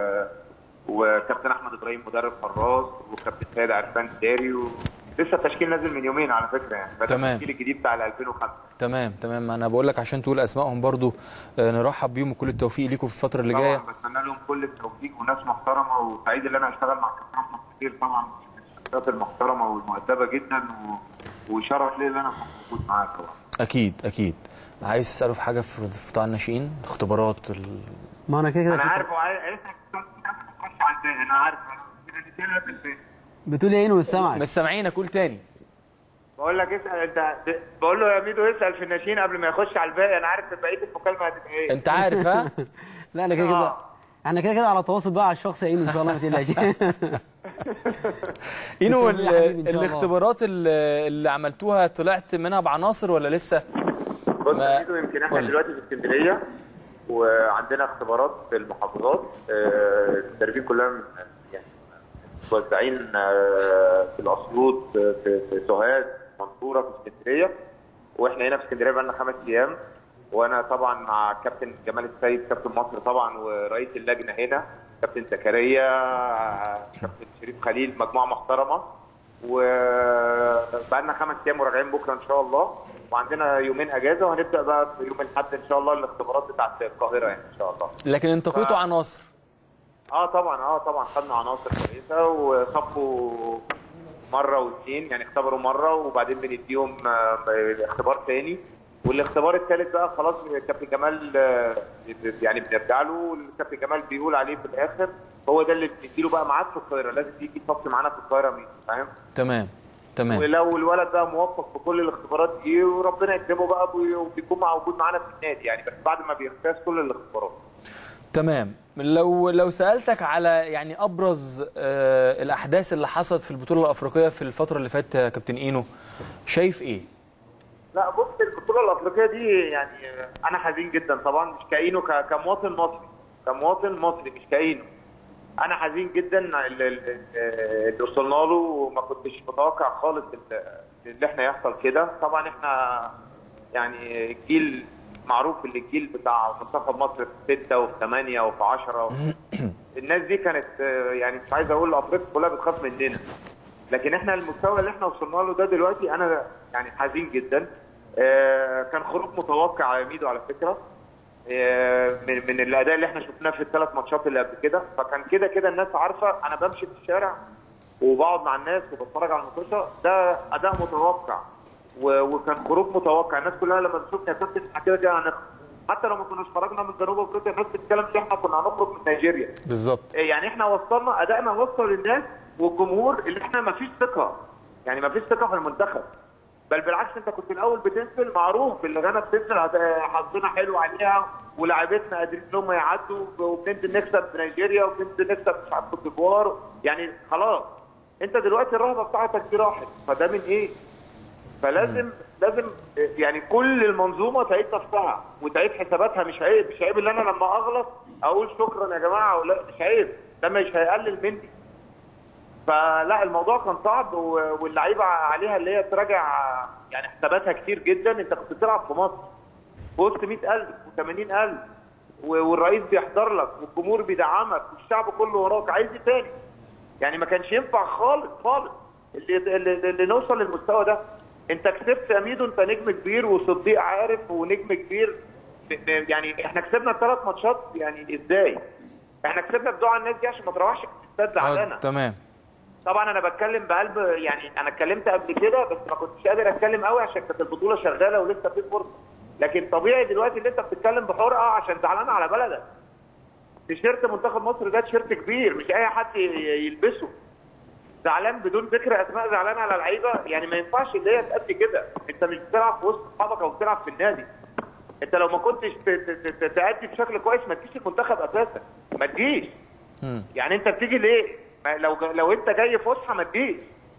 وكابتن احمد ابراهيم مدرب حراس وكابتن سيد عرفان داري و... لسه التشكيل نازل من يومين على فكره يعني ده تمام. التشكيل الجديد بتاع ال 2005 تمام تمام انا بقول لك عشان تقول اسمائهم برضو آه، نرحب بيهم وكل التوفيق ليكم في الفتره اللي جايه طبعا بتمنى لهم كل التوفيق وناس محترمه وسعيد ان انا اشتغل مع كابتن احمد كتير طبعا من الشخصيات المحترمه والمؤدبه جدا و... وشرف لي ان انا أكون موجود معاك طبعا اكيد اكيد عايز تساله في حاجه في في قطاع الناشئين اختبارات ال... ما انا كده كده انا كنت- عارف هو عايز عايزك تخش على الباقي انا عارف انا كده نسينا في الباقي بتقول ايه عينه مش سامعك مش سامعينك قول تاني بقول لك اسال انت بقول له يا ميدو اسال في الناشئين قبل ما يخش على الباقي انا عارف بقيه المكالمه هتبقى ايه انت عارف ها لا انا كده كده آه. احنا كده كده على تواصل بقى على الشخص عينه ان شاء الله ما تقلقش اينو بالتوفيق يا ال- حبيبي إن شاء الله. الاختبارات اللي اللي عملتوها طلعت منها بعناصر ولا لسه بص ما- يا ميدو يمكن احنا قول لي. دلوقتي في اسكندريه وعندنا اختبارات في المحافظات آه، المدربين كلها من- يعني متوزعين آه، في الاسيوط آه، في في سوهاج منصوره في اسكندريه واحنا هنا في اسكندريه بقالنا خمس ايام وانا طبعا مع كابتن جمال السيد كابتن مصر طبعا ورئيس اللجنه هنا كابتن زكريا آه، كابتن شريف خليل مجموعه محترمه وبقالنا خمس ايام وراجعين بكره ان شاء الله وعندنا يومين اجازه وهنبدا بقى في يوم الاحد ان شاء الله الاختبارات بتاعت القاهره يعني ان شاء الله لكن انتقيتوا ف- عناصر اه طبعا اه طبعا خدنا عناصر كويسه وصفوا مره واثنين يعني اختبروا مره وبعدين بنديهم آه، اختبار تاني والاختبار الثالث بقى خلاص كابتن جمال آه، يعني بنرجع له والكابتن جمال بيقول عليه في الاخر هو ده اللي بنديله بقى ميعاد في القاهره لازم يجي يصفي معانا في القاهره مين فاهم تمام تمام ولو الولد بقى موفق في كل الاختبارات دي وربنا يكرمه بقى بي- وبيكون موجود معانا في النادي يعني بس بعد ما بيجتاز كل الاختبارات تمام لو لو سالتك على يعني ابرز آه الاحداث اللي حصلت في البطوله الافريقيه في الفتره اللي فاتت يا كابتن اينو شايف ايه لا بص البطوله الافريقيه دي يعني انا حزين جدا طبعا مش كاينو ك- كمواطن مصري كمواطن مصري مش كاينو انا حزين جدا ال- ال- ال- اللي وصلنا له وما كنتش متوقع خالص ال- اللي احنا يحصل كده طبعا احنا يعني الجيل معروف اللي الجيل بتاع منتخب مصر في 6 وفي 8 وفي 10 الناس دي كانت آه، يعني مش عايز اقول افريقيا كلها بتخاف مننا لكن احنا المستوى اللي احنا وصلنا له ده دلوقتي انا يعني حزين جدا آه، كان خروج متوقع يا ميدو على فكره آه، من من الاداء اللي احنا شفناه في الثلاث ماتشات اللي قبل كده فكان كده كده الناس عارفه انا بمشي في الشارع وبقعد مع الناس وبتفرج على الماتشات ده اداء متوقع و- وكان خروج متوقع الناس كلها لما بتشوفنا يا كابتن احنا كده كده هنخرج حتى لو ما كناش خرجنا من جنوب افريقيا الناس بتتكلم ان احنا كنا هنخرج من نيجيريا بالظبط يعني احنا وصلنا ادائنا وصل للناس والجمهور اللي احنا ما فيش ثقه يعني ما فيش ثقه في المنتخب بل بالعكس انت كنت الاول بتنزل معروف اللي غانا بتنزل هت- حظنا حلو عليها ولاعيبتنا قادرين ان هم يعدوا وبننزل نكسب نيجيريا وبننزل نكسب مش عارف كوت ديفوار يعني خلاص انت دلوقتي الرهبه بتاعتك دي راحت فده من ايه؟ فلازم لازم يعني كل المنظومه تعيد نفسها وتعيد حساباتها مش عيب مش عيب اللي انا لما اغلط اقول شكرا يا جماعه ولا مش عيب ده مش هيقلل مني فلا الموضوع كان صعب و- واللعيبه عليها اللي هي تراجع يعني حساباتها كتير جدا انت كنت بتلعب في مصر في وسط 100000 و80000 والرئيس بيحضر لك والجمهور بيدعمك والشعب كله وراك عايز ايه تاني؟ يعني ما كانش ينفع خالص خالص اللي, اللي, اللي نوصل للمستوى ده انت كسبت يا ميدو انت نجم كبير وصديق عارف ونجم كبير ب- ب- يعني احنا كسبنا الثلاث ماتشات يعني ازاي؟ احنا كسبنا بدعاء الناس دي عشان ما تروحش الاستاد آه، زعلانه تمام طبعا انا بتكلم بقلب يعني انا اتكلمت قبل كده بس ما كنتش قادر اتكلم قوي عشان كانت البطوله شغاله ولسه في فرصه لكن طبيعي دلوقتي اللي انت بتتكلم بحرقه عشان زعلان على بلدك تيشيرت منتخب مصر ده تيشيرت كبير مش اي حد ي- يلبسه زعلان بدون ذكر اسماء زعلان على لعيبه يعني ما ينفعش اللي هي تأدي كده انت مش بتلعب في وسط اصحابك او بتلعب في النادي انت لو ما كنتش ت- ت- ت- تأدي بشكل كويس ما تجيش المنتخب اساسا ما تجيش مم. يعني انت بتيجي ليه؟ ما لو لو انت جاي فسحه ما تجيش.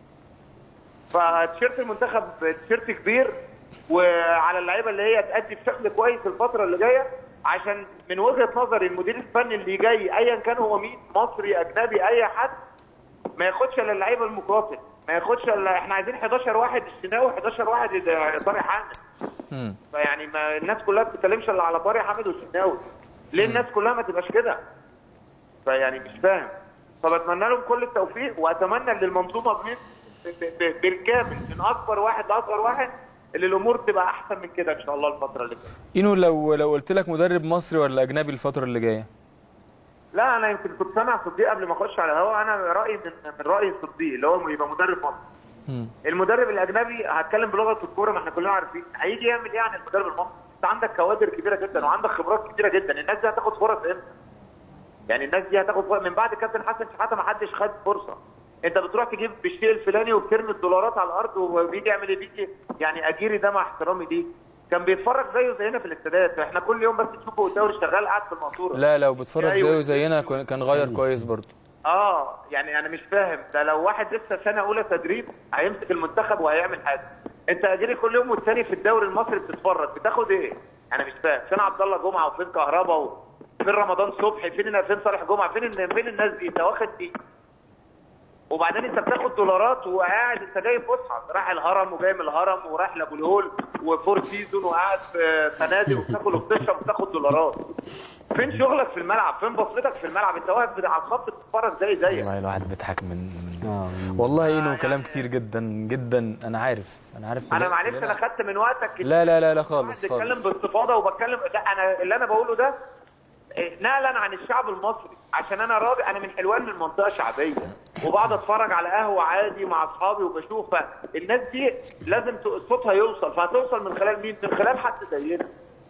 فتيشيرت المنتخب تيشيرت كبير وعلى اللعيبه اللي هي تأدي بشكل كويس الفتره اللي جايه عشان من وجهه نظري المدير الفني اللي جاي ايا كان هو مين مصري اجنبي اي حد ما ياخدش الا اللعيبه المقاتل ما ياخدش الا احنا عايزين 11 واحد الشناوي 11 واحد طارق حامد مم. فيعني ما الناس كلها ما بتتكلمش الا على طارق حامد والشناوي ليه الناس كلها ما تبقاش كده فيعني مش فاهم فبتمنى لهم كل التوفيق واتمنى ان المنظومه بن- ب- ب- بالكامل من اكبر واحد لاصغر واحد اللي الامور تبقى احسن من كده ان شاء الله الفتره اللي جايه اينو لو لو قلت لك مدرب مصري ولا اجنبي الفتره اللي جايه لا انا يمكن كنت سامع صديق قبل ما اخش على الهواء انا رايي من من راي صديق اللي هو يبقى مدرب مصري مم. المدرب الاجنبي هتكلم بلغه الكوره ما احنا كلنا عارفين هيجي يعمل ايه عن المدرب المصري انت عندك كوادر كبيره جدا وعندك خبرات كبيره جدا الناس دي هتاخد فرص امتى يعني الناس دي هتاخد فرص من بعد كابتن حسن شحاته ما حدش خد فرصه انت بتروح تجيب بالشيء الفلاني وبترمي الدولارات على الارض وبيجي يعمل ايه بيجي يعني اجيري ده مع احترامي ليه كان بيتفرج زيه زينا في الاستادات احنا كل يوم بس تشوفه الدوري شغال قاعد في المنصوره لا لو بتفرج أيوة. زيه زينا كان كان غير كويس برضه اه يعني انا مش فاهم ده لو واحد لسه سنه اولى تدريب هيمسك المنتخب وهيعمل حاجه انت اجري كل يوم والتاني في الدوري المصري بتتفرج بتاخد ايه انا مش فاهم فين عبد الله جمعه وفين كهربا وفين رمضان صبحي فين فين صالح جمعه فين فين الناس دي انت واخد دي وبعدين انت بتاخد دولارات وقاعد انت جاي فسحه رايح الهرم وجاي من الهرم ورايح لابو الهول وفور سيزون وقاعد في فنادق وبتاكل وبتشرب وبتاخد دولارات فين شغلك في الملعب فين بصيتك في الملعب انت واقف على الخط بتتفرج زي زيك والله الواحد بيضحك من من آه. والله انه كلام كتير جدا جدا انا عارف انا عارف انا كلنا- معلش كلنا- انا خدت من وقتك لا لا لا لا قاعد خالص بتكلم خالص باستفاضه وبتكلم لا انا اللي انا بقوله ده إيه، نقلا عن الشعب المصري عشان انا راجل انا من حلوان من منطقه شعبيه وبقعد اتفرج على قهوه عادي مع اصحابي وبشوف الناس دي لازم ت- صوتها يوصل فهتوصل من خلال مين؟ من خلال حد زينا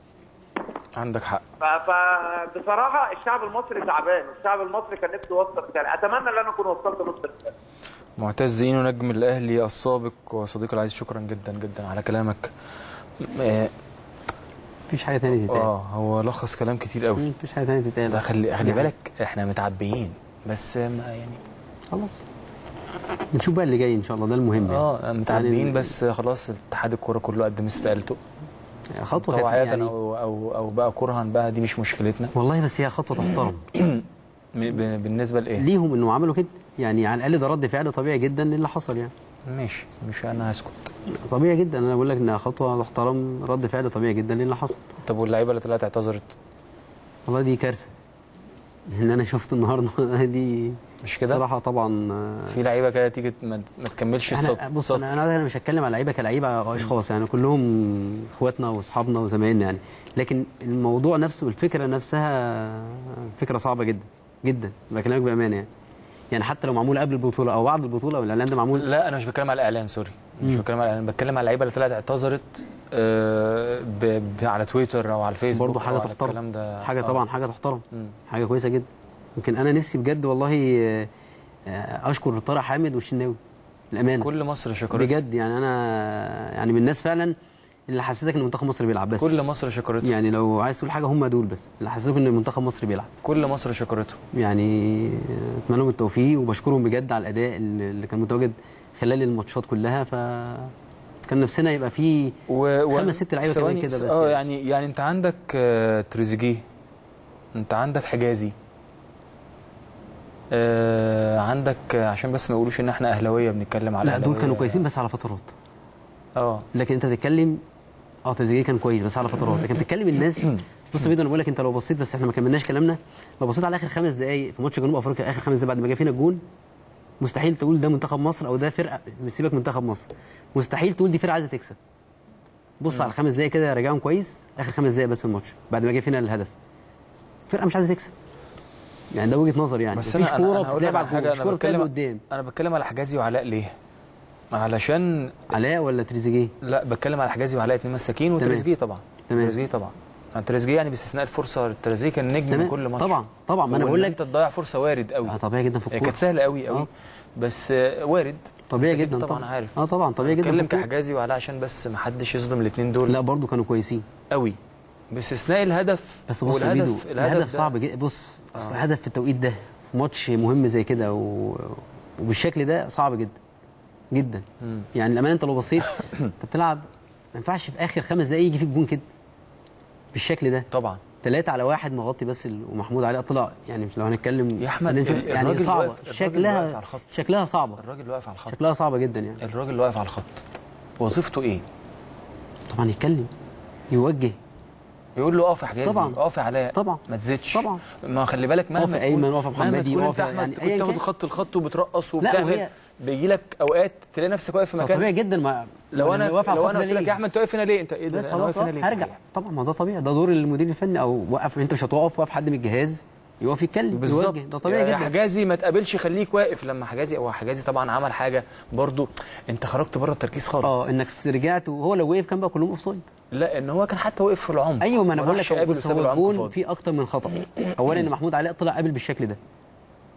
عندك حق ف- فبصراحه الشعب المصري تعبان الشعب المصري كان نفسه يوصل رساله اتمنى ان انا اكون وصلت نص رساله معتز زينو نجم الاهلي السابق وصديقي العزيز شكرا جدا جدا على كلامك آه، مفيش حاجه ثانيه تتقال اه هو لخص كلام كتير قوي مفيش حاجه ثانيه ده تتقال خلي خلي يعني بالك احنا متعبيين بس ما يعني خلاص نشوف بقى اللي جاي ان شاء الله ده المهم يعني. اه متعبيين يعني بس خلاص اتحاد الكوره كله قدم استقالته خطوه كانت طوعية يعني او او او بقى كرها بقى دي مش مشكلتنا والله بس هي خطوه تحترم م- ب- بالنسبه لايه ليهم انهم عملوا كده يعني على الاقل ده رد فعل طبيعي جدا للي حصل يعني ماشي مش انا هسكت طبيعي جدا انا بقول لك انها خطوه تحترم رد فعل طبيعي جدا للي حصل طب واللعيبه اللي طلعت اعتذرت والله دي كارثه ان انا شفت النهارده دي مش كده صراحه طبعا آه، في لعيبه كده تيجي ما ما تكملش السطر احنا بص انا انا أنا مش هتكلم على لعيبه كلعيبه او اشخاص يعني كلهم اخواتنا واصحابنا وزمايلنا يعني لكن الموضوع نفسه والفكره نفسها فكره صعبه جدا جدا بكلمك بامانه يعني يعني حتى لو معمول قبل البطوله او بعد البطوله والاعلان ده معمول لا انا مش بتكلم على الاعلان سوري مش مم. بتكلم على الاعلان بتكلم على اللعيبه اللي طلعت اعتذرت آه، ب... ب... على تويتر او على الفيسبوك برضه حاجه أو على تحترم الكلام ده حاجه آه. طبعا حاجه تحترم مم. حاجه كويسه جدا يمكن انا نفسي بجد والله آه، آه، اشكر طارق حامد والشناوي الامانه كل مصر شكرت بجد يعني انا يعني من الناس فعلا اللي حسيتك ان منتخب مصر بيلعب بس كل مصر شكرته يعني لو عايز تقول حاجه هم دول بس اللي حسيتك ان منتخب مصر بيلعب كل مصر شكرته يعني اتمنى لهم التوفيق وبشكرهم بجد على الاداء اللي اللي كان متواجد خلال الماتشات كلها ف كان نفسنا يبقى فيه و... و... خمس ست لعيبه كمان ثواني، كده بس اه يعني. يعني يعني انت عندك آه، تريزيجيه انت عندك حجازي آه عندك آه، عشان بس ما يقولوش ان احنا اهلاويه بنتكلم على لا دول أهلاوية. كانوا كويسين بس على فترات اه لكن انت تتكلم اه تريزيجيه كان كويس بس على فترات لكن تتكلم الناس بص يا بيدو انا بقول لك انت لو بصيت بس احنا ما كملناش كلامنا لو بصيت على اخر خمس دقائق في ماتش جنوب افريقيا اخر خمس دقائق بعد ما جه فينا الجون مستحيل تقول ده منتخب مصر او ده فرقه سيبك منتخب مصر مستحيل تقول دي فرقه عايزه تكسب بص على الخمس دقائق كده راجعهم كويس اخر خمس دقائق بس الماتش بعد ما جه فينا الهدف فرقه مش عايزه تكسب يعني ده وجهه نظر يعني بس مفيش انا انا, كوره أنا هقول لك بتلعب على على حاجه الجول انا مش كوره بتلعب بتكلم قدام انا بتكلم على حجازي وعلاء ليه علشان علاء ولا تريزيجيه لا بتكلم على حجازي وعلاء اتنين مساكين وتريزيجيه طبعا تمام. تريزيجيه طبعا يعني تريزيجيه يعني باستثناء الفرصه تريزيجيه كان نجم تمام. من كل ماتش طبعا طبعا ما انا وإن بقول لك انت تضيع فرصه وارد قوي اه طبيعي جدا في هي الكوره كانت سهله قوي قوي آه. بس آه، وارد طبيعي أنت جدا أكيد طبعا طبعا عارف اه طبعا طبيعي جدا في بتكلم الكورة. كحجازي وعلاء عشان بس ما حدش يصدم الاثنين دول لا برضو كانوا كويسين قوي باستثناء الهدف بس بص يا والهدف- بيدو الهدف ده- صعب جدا بص اصل الهدف في التوقيت ده في ماتش مهم زي كده و... وبالشكل ده صعب جدا جدا مم. يعني الامانه انت لو بصيت انت بتلعب ما ينفعش في اخر خمس دقايق يجي فيك جون كده بالشكل ده طبعا ثلاثة على واحد مغطي بس ال- ومحمود علاء طلع يعني مش لو هنتكلم يا أحمد، هننشر- ال- يعني الراجل صعبة واقف- الراجل واقف شكلها على الخط. شكلها صعبة الراجل اللي واقف على الخط شكلها صعبة جدا يعني الراجل اللي واقف على الخط وظيفته ايه؟ طبعا يتكلم يوجه يقول له اقف يا حجازي طبعا. اقف يا علاء طبعا. ما تزيدش طبا. ما خلي بالك مهما اقف يا تكون- أيمن، اقف يا مهما محمدي، تكون اقف انت يا- احمد يعني كنت أيا تاخد كان. الخط الخط وبترقص لا، وبتعمل وهي- بيجي لك اوقات تلاقي نفسك واقف في ما مكان طبيعي جدا ما لو انا واقف على لو الخط انا ده قلت لك ليه؟ يا احمد انت واقف هنا ليه؟ انت ايه ده؟ بس انا خلاص واقف هنا آه، ليه؟ هرجع صحيح. طبعا ما ده طبيعي ده دور المدير الفني او وقف انت مش هتقف وقف حد من الجهاز يقف يتكلم بالظبط يوجه ده طبيعي يا جدا حجازي ما تقابلش خليك واقف لما حجازي هو حجازي طبعا عمل حاجه برضو انت خرجت بره التركيز خالص اه انك رجعت وهو لو وقف كان بقى كلهم اوف سايد لا ان هو كان حتى وقف في العمق ايوه ما انا بقول راحش لك قابل بص وساب هو العمق الجون فاضي. فيه اكتر من خطا اولا ان محمود علاء طلع قابل بالشكل ده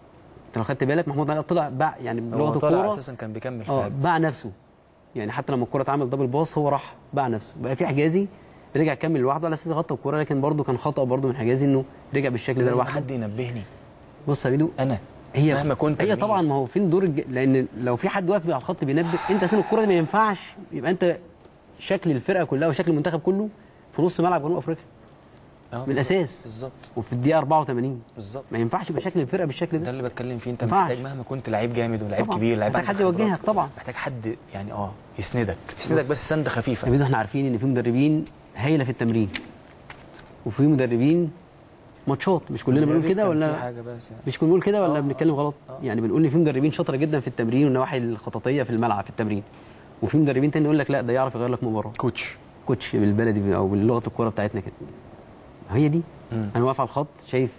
انت لو خدت بالك محمود علاء طلع باع يعني هو بلغه طالع الكوره اساسا كان بيكمل اه في باع نفسه يعني حتى لما الكوره اتعمل دبل باص هو راح باع نفسه بقى في حجازي رجع كمل لوحده على اساس غطى الكوره لكن برده كان خطا برده من حجازي انه رجع بالشكل ده لازم لوحده حد ينبهني بص يا بيدو انا هي مهما كنت هي جميل. طبعا ما هو فين دور الج... لان لو في حد واقف على الخط بينبه انت اساسا الكوره دي ما ينفعش يبقى انت شكل الفرقه كلها وشكل المنتخب كله في نص ملعب جنوب افريقيا آه، من بالظبط، الاساس بالظبط وفي الدقيقه 84 بالظبط ما ينفعش يبقى شكل الفرقه بالشكل ده ده اللي بتكلم فيه انت ينفعش. محتاج مهما كنت لعيب جامد ولعيب طبعاً. كبير لعيب محتاج عندك حد خبرات، يوجهك طبعا محتاج حد يعني اه يسندك يسندك بس سنده يا خفيفه بيدو احنا عارفين ان في مدربين هايله في التمرين وفي مدربين ماتشات مش كلنا بنقول كده كان في ولا حاجه بس يعني. مش بنقول كده ولا آه، بنتكلم غلط آه. يعني بنقول ان في مدربين شاطره جدا في التمرين والنواحي الخططيه في الملعب في التمرين وفي مدربين تاني يقول لك لا ده يعرف يغير لك مباراه كوتش كوتش بالبلدي او باللغه الكوره بتاعتنا كده هي دي مم. انا واقف على الخط شايف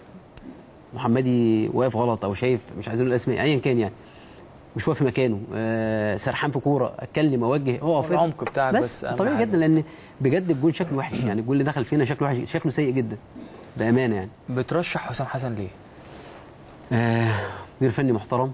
محمدي واقف غلط او شايف مش عايزين نقول اسماء ايا كان يعني مش واقف في مكانه آه سرحان في كوره اتكلم اوجه اقف العمق بتاعك بس, بس أهم طبيعي حاجة. جدا لان بجد الجول شكله وحش يعني الجول اللي دخل فينا شكله وحش شكله سيء جدا بامانه يعني بترشح حسام حسن ليه؟ آه مدير فني محترم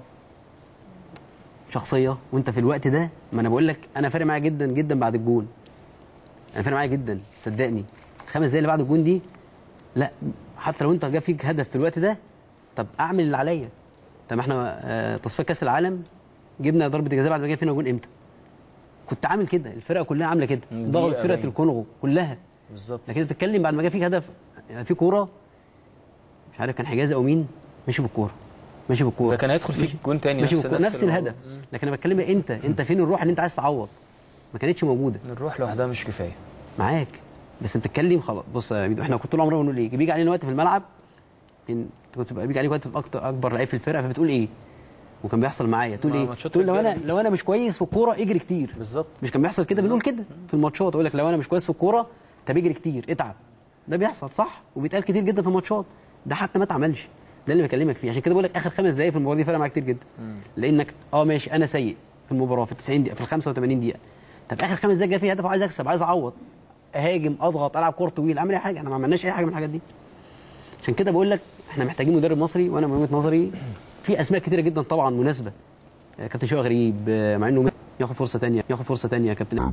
شخصيه وانت في الوقت ده ما انا بقول لك انا فارق معايا جدا جدا بعد الجون انا فارق معايا جدا صدقني الخمس دقايق اللي بعد الجون دي لا حتى لو انت جاب فيك هدف في الوقت ده طب اعمل اللي عليا طب احنا آه تصفيات كاس العالم جبنا ضربه جزاء بعد ما جاب فينا جون امتى كنت عامل كده الفرقه كلها عامله كده دقيقة ضغط فرقه باين. الكونغو كلها بالظبط لكن انت بتتكلم بعد ما جاب فيك هدف يعني في كوره مش عارف كان حجازي او مين مشي بالكوره ماشي بالكوره ده كان هيدخل فيك ماشي- جون تاني ماشي نفس- بالكوره نفس نفس الموضوع. الهدف لكن انا بتكلم انت انت فين الروح اللي انت عايز تعوض ما كانتش موجوده الروح لوحدها مش كفايه معاك بس انت بتتكلم خلاص بص يا ميدو احنا كنت طول عمرنا بنقول ايه بيجي علينا وقت في الملعب ان انت كنت بقى بيجي عليك وقت تبقى اكتر اكبر لعيب في الفرقه فبتقول ايه وكان بيحصل معايا تقول ما ايه ماتشات تقول لو انا رجالة. لو انا مش كويس في الكوره اجري كتير بالظبط مش كان بيحصل كده بنقول كده في الماتشات اقول لك لو انا مش كويس في الكوره طب اجري كتير اتعب ده بيحصل صح وبيتقال كتير جدا في الماتشات ده حتى ما اتعملش ده اللي بكلمك فيه عشان كده بقول لك اخر خمس دقائق في المباراه دي فرق معاك كتير جدا لانك اه ماشي انا سيء في المباراه في ال 90 دقيقه في ال 85 دقيقه طب اخر خمس دقائق جاي فيه هدف وعايز اكسب عايز اعوض اهاجم اضغط العب كوره طويل اعمل اي حاجه احنا ما عملناش اي حاجه من الحاجات دي عشان كده بقول لك احنا محتاجين مدرب مصري وانا من وجهه نظري في اسماء كتيره جدا طبعا مناسبه آه، كابتن شوقي غريب آه، مع انه ياخد فرصه تانية ياخد فرصه تانية يا كابتن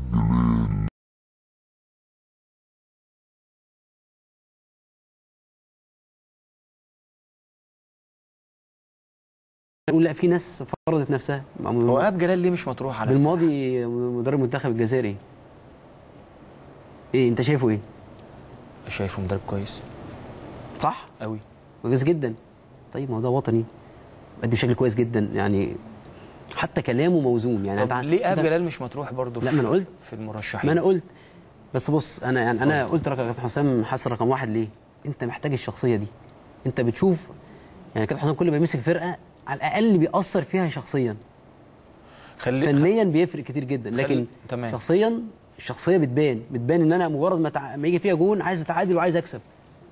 اقول لا في ناس فرضت نفسها هو ايهاب جلال ليه مش مطروح على بالماضي مدرب منتخب الجزائري ايه انت شايفه ايه الساحة؟ شايفه مدرب كويس صح قوي كويس جدا طيب ما هو ده وطني بيأدي بشكل كويس جدا يعني حتى كلامه موزون يعني طب ليه ايهاب أنت- جلال مش مطروح برضه لا، ما أنا قلت. في المرشحين ما انا قلت بس بص انا يعني انا قلت رقم كابتن حسام حسن رقم واحد ليه؟ انت محتاج الشخصيه دي انت بتشوف يعني كابتن حسام كل ما بيمسك فرقه على الاقل بيأثر فيها شخصيا خلي فنيا بيفرق كتير جدا لكن تمام. شخصيا الشخصيه بتبان بتبان ان انا مجرد ما, تع... ما يجي فيها جون عايز اتعادل وعايز اكسب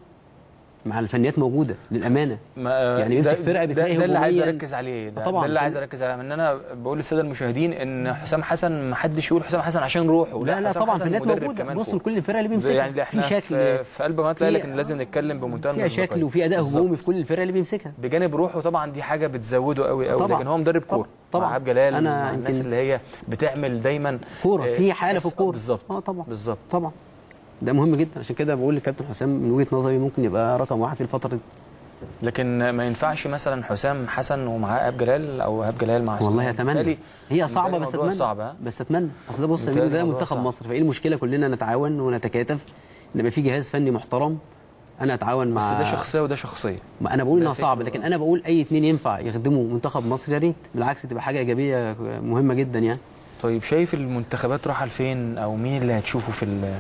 مع الفنيات موجوده للامانه ما يعني بيمسك ده- فرقة ده, بتلاقي ده اللي عايز هجومياً. اركز عليه ده, طبعاً. ده اللي عايز اركز عليه ان انا بقول للساده المشاهدين ان حسام حسن ما حدش يقول حسام حسن عشان روحه لا لا حسام طبعا حسن فنيات مدرب موجوده كمان بص فوق. لكل الفرق اللي زي بيمسكها يعني ده احنا في شكل في, في قلب قناه الاهلي في- لكن لازم نتكلم بمنتهى فيها المصداقية. شكل وفي اداء بالظبط. هجومي في كل الفرق اللي بيمسكها بجانب روحه طبعا دي حاجه بتزوده قوي قوي طبعاً. لكن هو مدرب طبعاً. كوره طبعاً. مع عبد جلال أنا مع الناس يمكن- اللي هي بتعمل دايما كوره آه، في حاله في آه، الكوره بالظبط اه طبعا بالظبط طبعا ده مهم جدا عشان كده بقول للكابتن حسام من وجهه نظري ممكن يبقى رقم واحد في الفتره دي لكن ما ينفعش مثلا حسام حسن ومعاه ايهاب جلال او ايهاب جلال مع والله عثمان. اتمنى بالتالي- هي صعبه بالتالي بس الموضوع اتمنى صعب ها؟ بس اتمنى اصل ده بص يا بالتالي ميدو ده الموضوع منتخب صعب. مصر فايه المشكله كلنا نتعاون ونتكاتف ان يبقى في جهاز فني محترم انا اتعاون مع بس ده شخصيه وده شخصيه ما انا بقول ده انها فكرة. صعبه لكن انا بقول اي اتنين ينفع يخدموا منتخب مصر يا ريت بالعكس تبقى حاجه ايجابيه مهمه جدا يعني طيب شايف المنتخبات رايحه لفين او مين اللي هتشوفه في ال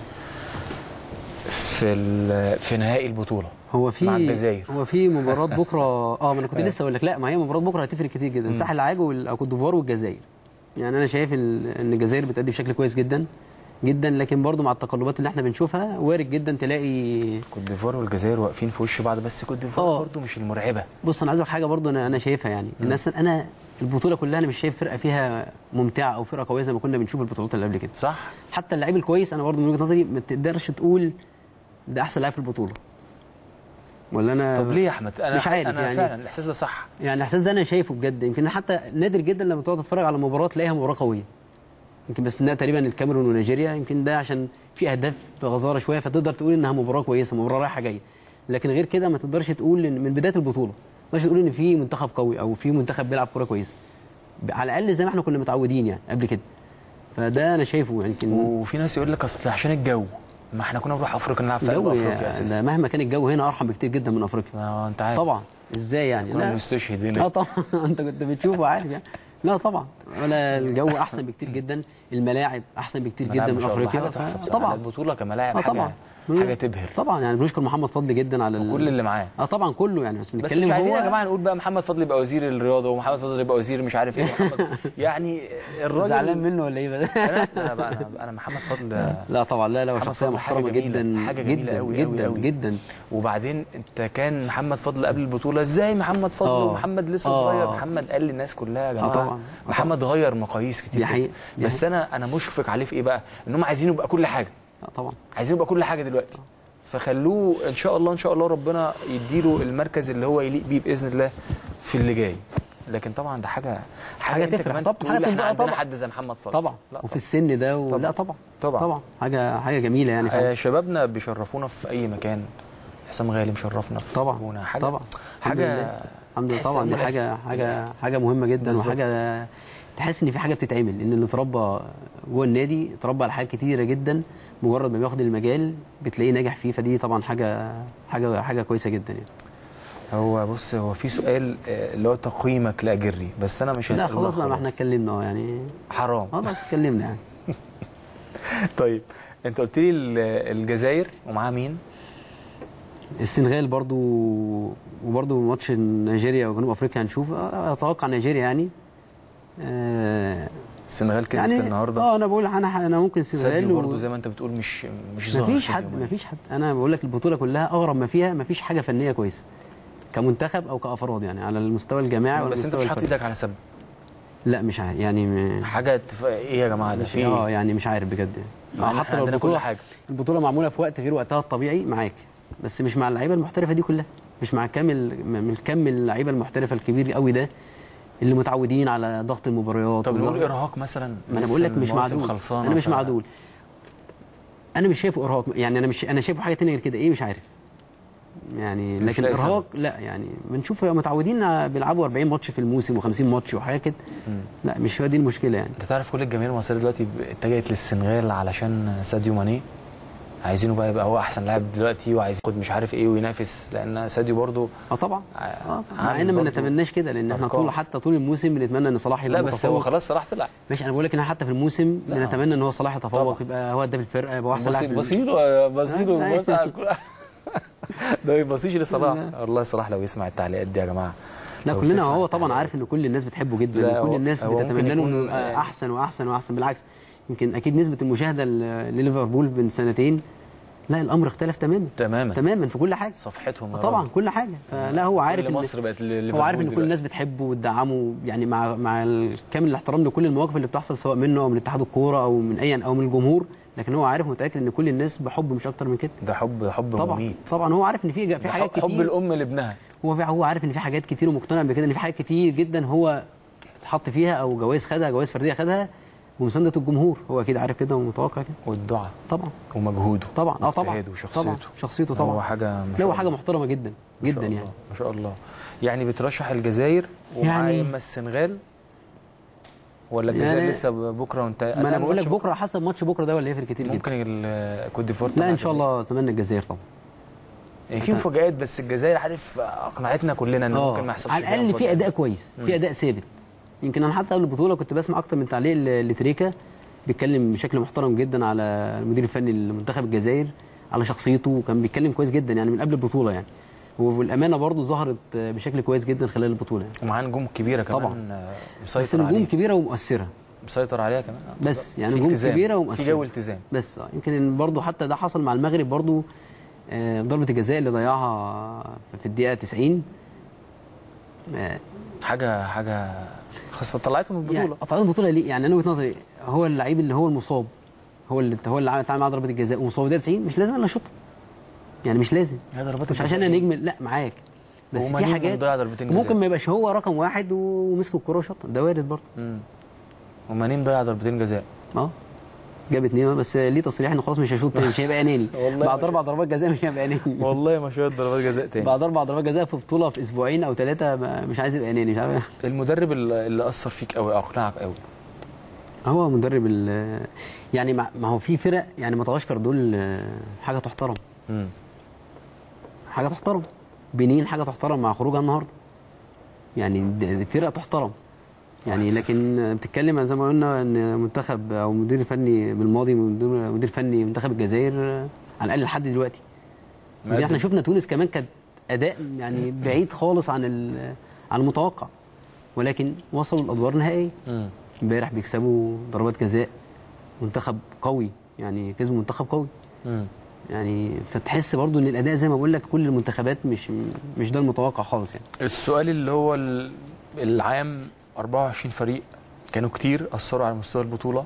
في ال في نهائي البطوله هو في مع الجزائر. هو في مباراه بكره اه ما انا كنت لسه اقول لك لا ما هي مباراه بكره هتفرق كتير جدا ساحل العاج وال- او كوت ديفوار والجزائر يعني انا شايف ال- ان الجزائر بتأدي بشكل كويس جدا جدا لكن برضو مع التقلبات اللي احنا بنشوفها وارد جدا تلاقي كوت ديفوار والجزائر واقفين في وش بعض بس كوت ديفوار آه. برضه مش المرعبه بص انا عايز اقول حاجه برضو انا انا شايفها يعني الناس انا البطوله كلها انا مش شايف فرقه فيها ممتعه او فرقه قويه زي ما كنا بنشوف البطولات اللي قبل كده صح حتى اللعيب الكويس انا برضو من وجهه نظري ما تقدرش تقول ده احسن لاعب في البطوله ولا انا طب ليه يا احمد انا مش عارف انا يعني. فعلا الاحساس ده صح يعني الاحساس ده انا شايفه بجد يمكن حتى نادر جدا لما تقعد تتفرج على مباراه تلاقيها مباراه قويه يمكن بس انها تقريبا الكاميرون ونيجيريا يمكن ده عشان في اهداف بغزاره شويه فتقدر تقول انها مباراه كويسه مباراه رايحه جايه لكن غير كده ما تقدرش تقول إن من بدايه البطوله ما تقدرش تقول ان في منتخب قوي او في منتخب بيلعب كوره كويسه ب- على الاقل زي ما احنا كنا متعودين يعني قبل كده فده انا شايفه يمكن وفي ناس يقول لك اصل عشان الجو ما احنا كنا بنروح افريقيا نلعب في قلب الجو افريقيا ده اساسا مهما كان الجو هنا ارحم بكتير جدا من افريقيا ما انت عارف طبعا ازاي يعني كنا لا بنستشهد اه هنا طبعا انت كنت بتشوفه عارف يعني لا طبعا ولا الجو احسن بكتير جدا الملاعب احسن بكتير جدا ملاعب من ما شاء الله افريقيا حاجة تحفة ف- بصراحة. طبعا البطوله كملاعب اه حاجه طبعا حاجه تبهر طبعا يعني بنشكر محمد فضل جدا على ال- وكل اللي معاه اه طبعا كله يعني بس بس بنتكلم مش عايزين هو يا جماعه نقول بقى محمد فضل يبقى وزير الرياضه ومحمد فضل يبقى وزير مش عارف ايه محمد يعني الراجل زعلان منه ولا ايه بقى؟ انا انا بقى انا, أنا محمد فضل لا طبعا لا لا هو محمد شخصيه فضل حاجة محترمه جميلة، جدا حاجة جميلة جدا أوي أوي جدا أوي. جدا وبعدين انت كان محمد فضل قبل البطوله ازاي محمد فضل آه. ومحمد لسه آه. صغير محمد قال للناس كلها يا جماعه طبعا. آه محمد غير مقاييس كتير دي جدا. حقيقة. دي بس انا انا مشفق عليه في ايه بقى ان هم عايزين يبقى كل حاجه آه طبعا عايزين يبقى كل حاجه دلوقتي فخلوه ان شاء الله ان شاء الله ربنا يديله المركز اللي هو يليق بيه باذن الله في اللي جاي لكن طبعا ده حاجه حاجة انت تفرح. كمان طبعا، تقول حاجة احنا تبقى عندنا طبعا. حد زي محمد فضل طبعا لا وفي السن ده و... طبعا. لا طبعا طبعا. طبعا حاجه حاجه جميله يعني آه فعلا. شبابنا بيشرفونا في اي مكان حسام غالي مشرفنا في طبعا الجونة. حاجه طبعا الحمد حاجه لله. الحمد لله تحس طبعا إن دي ده- حاجه حاجه حاجه مهمه جدا بالظبط. وحاجه تحس ان في حاجه بتتعمل ان اللي اتربى جوه النادي اتربى على حاجات كتيره جدا مجرد ما بياخد المجال بتلاقيه ناجح فيه فدي طبعا حاجه حاجه حاجه كويسه جدا يعني هو بص هو في سؤال آه، اللي هو تقييمك لاجري بس انا مش لا هسأله خلاص بقى ما خلاص. احنا اتكلمنا اه يعني حرام خلاص اتكلمنا يعني طيب انت قلت لي ال- الجزائر ومعاها مين؟ السنغال برضو وبرضو ماتش نيجيريا وجنوب افريقيا هنشوف آه، اتوقع نيجيريا يعني آه السنغال كسبت يعني النهارده اه انا بقول انا انا ممكن السنغال ساديو و- برضه زي ما انت بتقول مش مش ظاهر مفيش ساديو حد ماني. مفيش حد انا بقول لك البطوله كلها اغرب ما فيها مفيش حاجه فنيه كويسه كمنتخب او كافراد يعني على المستوى الجماعي وعلى بس انت المستوى مش حاطط الفردي ايدك على سب لا مش عارف يعني م... حاجه تف... ايه يا جماعه ده مش في اه ايه؟ يعني مش عارف بجد مع يعني إن إحنا عندنا كل حاجة. البطوله معموله في وقت غير وقتها الطبيعي معاك بس مش مع اللعيبه المحترفه دي كلها مش مع كامل من كم اللعيبه المحترفه الكبير قوي ده اللي متعودين على ضغط المباريات طب نقول وضغط- ارهاق مثلا ما انا لسه بقول لك مش المواسم معدول خلصانة انا مش ف- معدول انا مش شايفه ارهاق يعني انا مش انا شايفه حاجه ثانيه غير كده ايه مش عارف يعني مش لكن لاقي سبب. ارهاق لا يعني بنشوف متعودين بيلعبوا 40 ماتش في الموسم و50 ماتش وحاجات كده مم. لا مش هو دي المشكله يعني انت تعرف كل الجماهير المصريه دلوقتي ب- اتجهت للسنغال علشان ساديو ماني عايزينه بقى يبقى هو احسن لاعب دلوقتي وعايز ياخد مش عارف ايه وينافس لان ساديو برضه اه طبعا ع- اه مع عامل ان ما برضه نتمناش كده لان احنا أرقام. طول حتى طول الموسم بنتمنى ان صلاح يبقى لا بس هو متفوق. خلاص صلاح طلع ماشي انا بقول لك ان احنا حتى في الموسم لا. بنتمنى ان هو صلاح يتفوق طبعا. يبقى هو هداف الفرقه يبقى هو احسن لاعب في الم- بصيله بصيله آه، بص على الكل ده ما يبصيش لصلاح والله صلاح لو يسمع التعليقات دي يا جماعه لا لو كلنا تسمع هو طبعا التعليقات. عارف ان كل الناس بتحبه جدا لا، وكل هو- الناس هو ممكن بتتمنى له يكون- انه يبقى احسن واحسن واحسن بالعكس يمكن اكيد نسبه المشاهده ل- لليفربول من سنتين لا الامر اختلف تماما تماما تماما في كل حاجه صفحتهم يا طبعا راجل. كل حاجه فلا هو عارف كل ان مصر بقت هو لليفربول عارف ان كل دلوقتي. الناس بتحبه وتدعمه يعني مع مع ال- كامل الاحترام لكل المواقف اللي بتحصل سواء منه او من اتحاد الكوره او من ايا او من الجمهور لكن هو عارف متاكد ان كل الناس بحب مش اكتر من كده ده حب حب طبعا مميت طبعا هو عارف ان في في ده حاجات حب, حب كتير الام لابنها هو في هو عارف ان في حاجات كتير ومقتنع بكده ان في حاجات كتير جدا هو اتحط فيها او جوائز خدها جوائز فرديه خدها ومسانده الجمهور هو اكيد عارف كده ومتوقع كده والدعاء طبعا ومجهوده طبعا اه طبعا واجتهاده وشخصيته طبعا شخصيته هو طبعا حاجه ما لا شاء هو الله. حاجه محترمه جدا ما شاء جدا الله. يعني ما شاء الله يعني بترشح الجزائر ومعاه يعني- يا اما السنغال ولا الجزائر يعني- لسه بكره وانت ما انا بقول لك الماتش بكره حسب ماتش بكره ده ولا يفرق كتير جدا ممكن الكوت ديفوار لا تبع ان شاء الجزائر. الله اتمنى الجزائر طبعا يعني في مفاجآت بس الجزائر عارف اقنعتنا كلنا ان اه ممكن ما يحصلش على فيها الاقل في مفاجآت. اداء كويس في اداء ثابت يمكن انا حتى قبل البطوله كنت بسمع اكتر من تعليق ل- لتريكا بيتكلم بشكل محترم جدا على المدير الفني لمنتخب الجزائر على شخصيته وكان بيتكلم كويس جدا يعني من قبل البطوله يعني والامانه برضو ظهرت بشكل كويس جدا خلال البطوله يعني ومعاه نجوم كبيره كمان طبعا. آه، بس مسيطر نجوم عليه كبيره ومؤثره مسيطر عليها كمان آه، بس بالظبط. يعني في نجوم التزام. كبيره في ومؤثره جو التزام بس آه، يمكن برضو حتى ده حصل مع المغرب برضو آه، ضربه الجزاء اللي ضيعها في الدقيقه 90 آه، حاجه حاجه خاصه طلعته من يعني البطوله قطعت البطوله ليه؟ يعني انا وجهه نظري هو اللعيب اللي هو المصاب هو اللي هو اللي اتعامل معاه ضربه الجزاء ومصاب ده 90 مش لازم الا شوط يعني مش لازم هي ضربات مش الجزاء عشان انا دي. نجم لا معاك بس هو في ماني حاجات مضيع ضربتين جزاء. ممكن ما يبقاش هو رقم واحد ومسك الكوره وشاطر ده وارد برضه مم. وماني مضيع ضربتين جزاء اه جاب اتنين بس ليه تصريح انه خلاص مش هيشوط تاني مش هيبقى اناني والله بعد ما اربع ضربات جزاء مش هيبقى اناني والله ما شويه ضربات جزاء تاني بعد اربع ضربات جزاء في بطوله في اسبوعين او ثلاثه مش عايز يبقى اناني مش عارف المدرب اللي اللي اثر فيك قوي اقنعك قوي هو مدرب ال- يعني ما ما هو في فرق يعني مدغشقر دول آه، حاجه تحترم مم. حاجه تحترم بنين حاجه تحترم مع خروجها النهارده يعني د- د- فرقه تحترم يعني لكن بتتكلم زي ما قلنا ان منتخب او مدير فني بالماضي مدير مدير فني منتخب الجزائر آه، على الاقل لحد دلوقتي ودي احنا شفنا تونس كمان كانت اداء يعني بعيد خالص عن ال- عن المتوقع ولكن وصلوا الادوار النهائيه مم. امبارح بيكسبوا ضربات جزاء منتخب قوي يعني كسبوا منتخب قوي مم. يعني فتحس برضو ان الاداء زي ما بقول لك كل المنتخبات مش مش ده المتوقع خالص يعني السؤال اللي هو ال- العام 24 فريق كانوا كتير اثروا على مستوى البطوله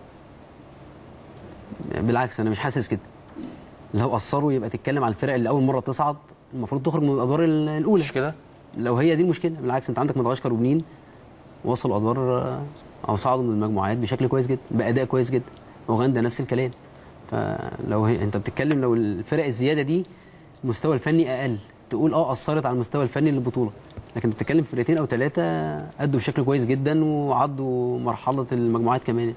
بالعكس انا مش حاسس كده لو اثروا يبقى تتكلم على الفرق اللي اول مره تصعد المفروض تخرج من الادوار ال- الاولى مش كده لو هي دي المشكله بالعكس انت عندك مدغشقر وبنين وصلوا ادوار آه، او صعدوا من المجموعات بشكل كويس جدا باداء كويس جدا اوغندا نفس الكلام فلو هي انت بتتكلم لو الفرق الزياده دي المستوى الفني اقل تقول اه اثرت على المستوى الفني للبطوله لكن بتتكلم في فرقتين او ثلاثه ادوا بشكل كويس جدا وعدوا مرحله المجموعات كمان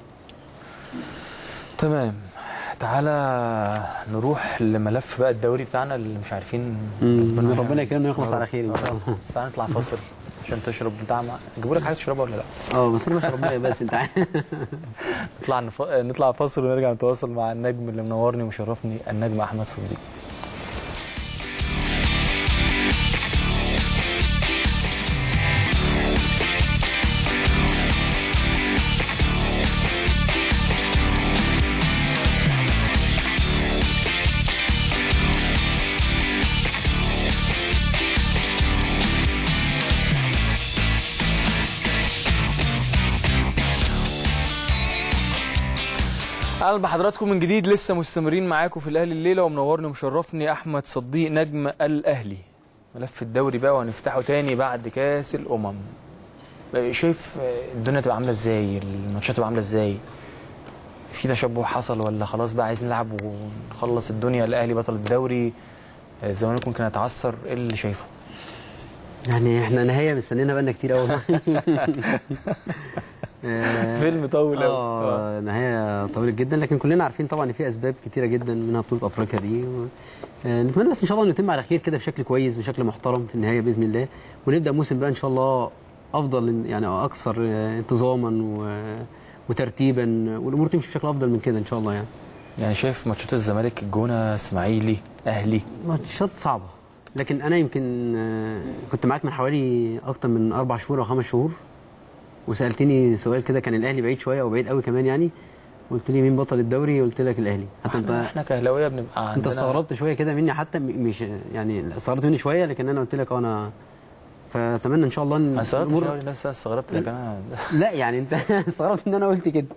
تمام تعالى نروح لملف بقى الدوري بتاعنا اللي مش عارفين مم، ربنا يكرمنا ويخلص على خير ان شاء الله بس تعالى نطلع فاصل عشان تشرب بتاع مع... جيبوا لك حاجه تشربها ولا لا؟ اه بس انا بشرب ميه بس انت عارف نطلع نف... نطلع فاصل ونرجع نتواصل مع النجم اللي منورني ومشرفني النجم احمد صديق اهلا بحضراتكم من جديد لسه مستمرين معاكم في الاهلي الليله ومنورني ومشرفني احمد صديق نجم الاهلي ملف الدوري بقى وهنفتحه تاني بعد كاس الامم شايف الدنيا تبقى عامله ازاي الماتشات تبقى عامله ازاي في تشبع حصل ولا خلاص بقى عايزين نلعب ونخلص الدنيا الاهلي بطل الدوري الزمالك ممكن يتعثر ايه اللي شايفه يعني احنا نهايه مستنينا بقالنا كتير قوي آه، فيلم طويل أوي. اه نهايه طويله جدا لكن كلنا عارفين طبعا ان في اسباب كتيره جدا منها بطوله افريقيا دي و... آه، نتمنى بس ان شاء الله انه يتم على خير كده بشكل كويس بشكل محترم في النهايه باذن الله ونبدا موسم بقى ان شاء الله افضل يعني أو اكثر آه، انتظاما و... وترتيبا والامور تمشي بشكل افضل من كده ان شاء الله يعني يعني شايف ماتشات الزمالك الجونه اسماعيلي اهلي ماتشات صعبه لكن انا يمكن آه، كنت معاك من حوالي اكتر من اربع شهور او خمس شهور وسالتني سؤال كده كان الاهلي بعيد شويه او بعيد قوي كمان يعني قلت لي مين بطل الدوري قلت لك الاهلي حتى احنا, انت احنا كاهلاويه بنبقى عندنا انت استغربت شويه كده مني حتى م- مش يعني استغربت مني شويه لكن انا قلت لك اه انا فاتمنى ان شاء الله ان انا استغربت الأمور- شويه نفسي انا استغربت لكن انا لا يعني انت استغربت ان انا قلت كده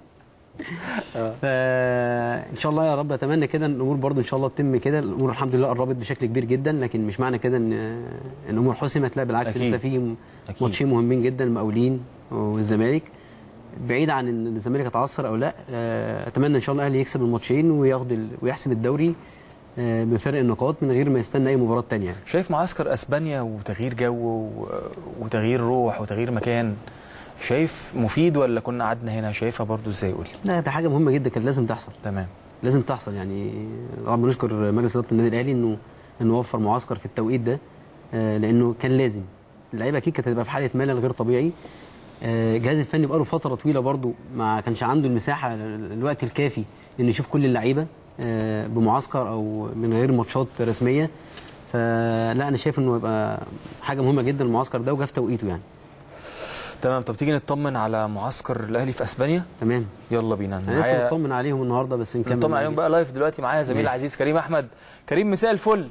فان شاء الله يا رب اتمنى كده ان الامور برضو ان شاء الله تتم كده الامور الحمد لله قربت بشكل كبير جدا لكن مش معنى كده ان ان الامور حسمت لا بالعكس أكيد. لسه في أكيد. ماتشين مهمين جدا المقاولين والزمالك بعيد عن ان الزمالك يتعثر او لا آه، اتمنى ان شاء الله الاهلي يكسب الماتشين وياخد ال... ويحسم الدوري آه، بفرق النقاط من غير ما يستنى اي مباراه ثانيه يعني. شايف معسكر اسبانيا وتغيير جو و- وتغيير روح وتغيير مكان شايف مفيد ولا كنا قعدنا هنا شايفها برضو ازاي قولي لا ده حاجه مهمه جدا كانت لازم تحصل تمام لازم تحصل يعني طبعا بنشكر مجلس اداره النادي الاهلي انه انه وفر معسكر في التوقيت ده آه، لانه كان لازم اللعيبه اكيد كانت هتبقى في حاله ملل غير طبيعي آه، الجهاز الفني بقاله فتره طويله برضو ما كانش عنده المساحه الوقت الكافي انه يشوف كل اللعيبه آه، بمعسكر او من غير ماتشات رسميه فلا انا شايف انه يبقى حاجه مهمه جدا المعسكر ده وجا في توقيته يعني تمام طب تيجي نطمن على معسكر الاهلي في اسبانيا تمام يلا بينا انا لسه مطمن عليهم النهارده بس نكمل نطمن عليهم بقى لايف دلوقتي معايا زميل ماشي. عزيز كريم احمد كريم مساء الفل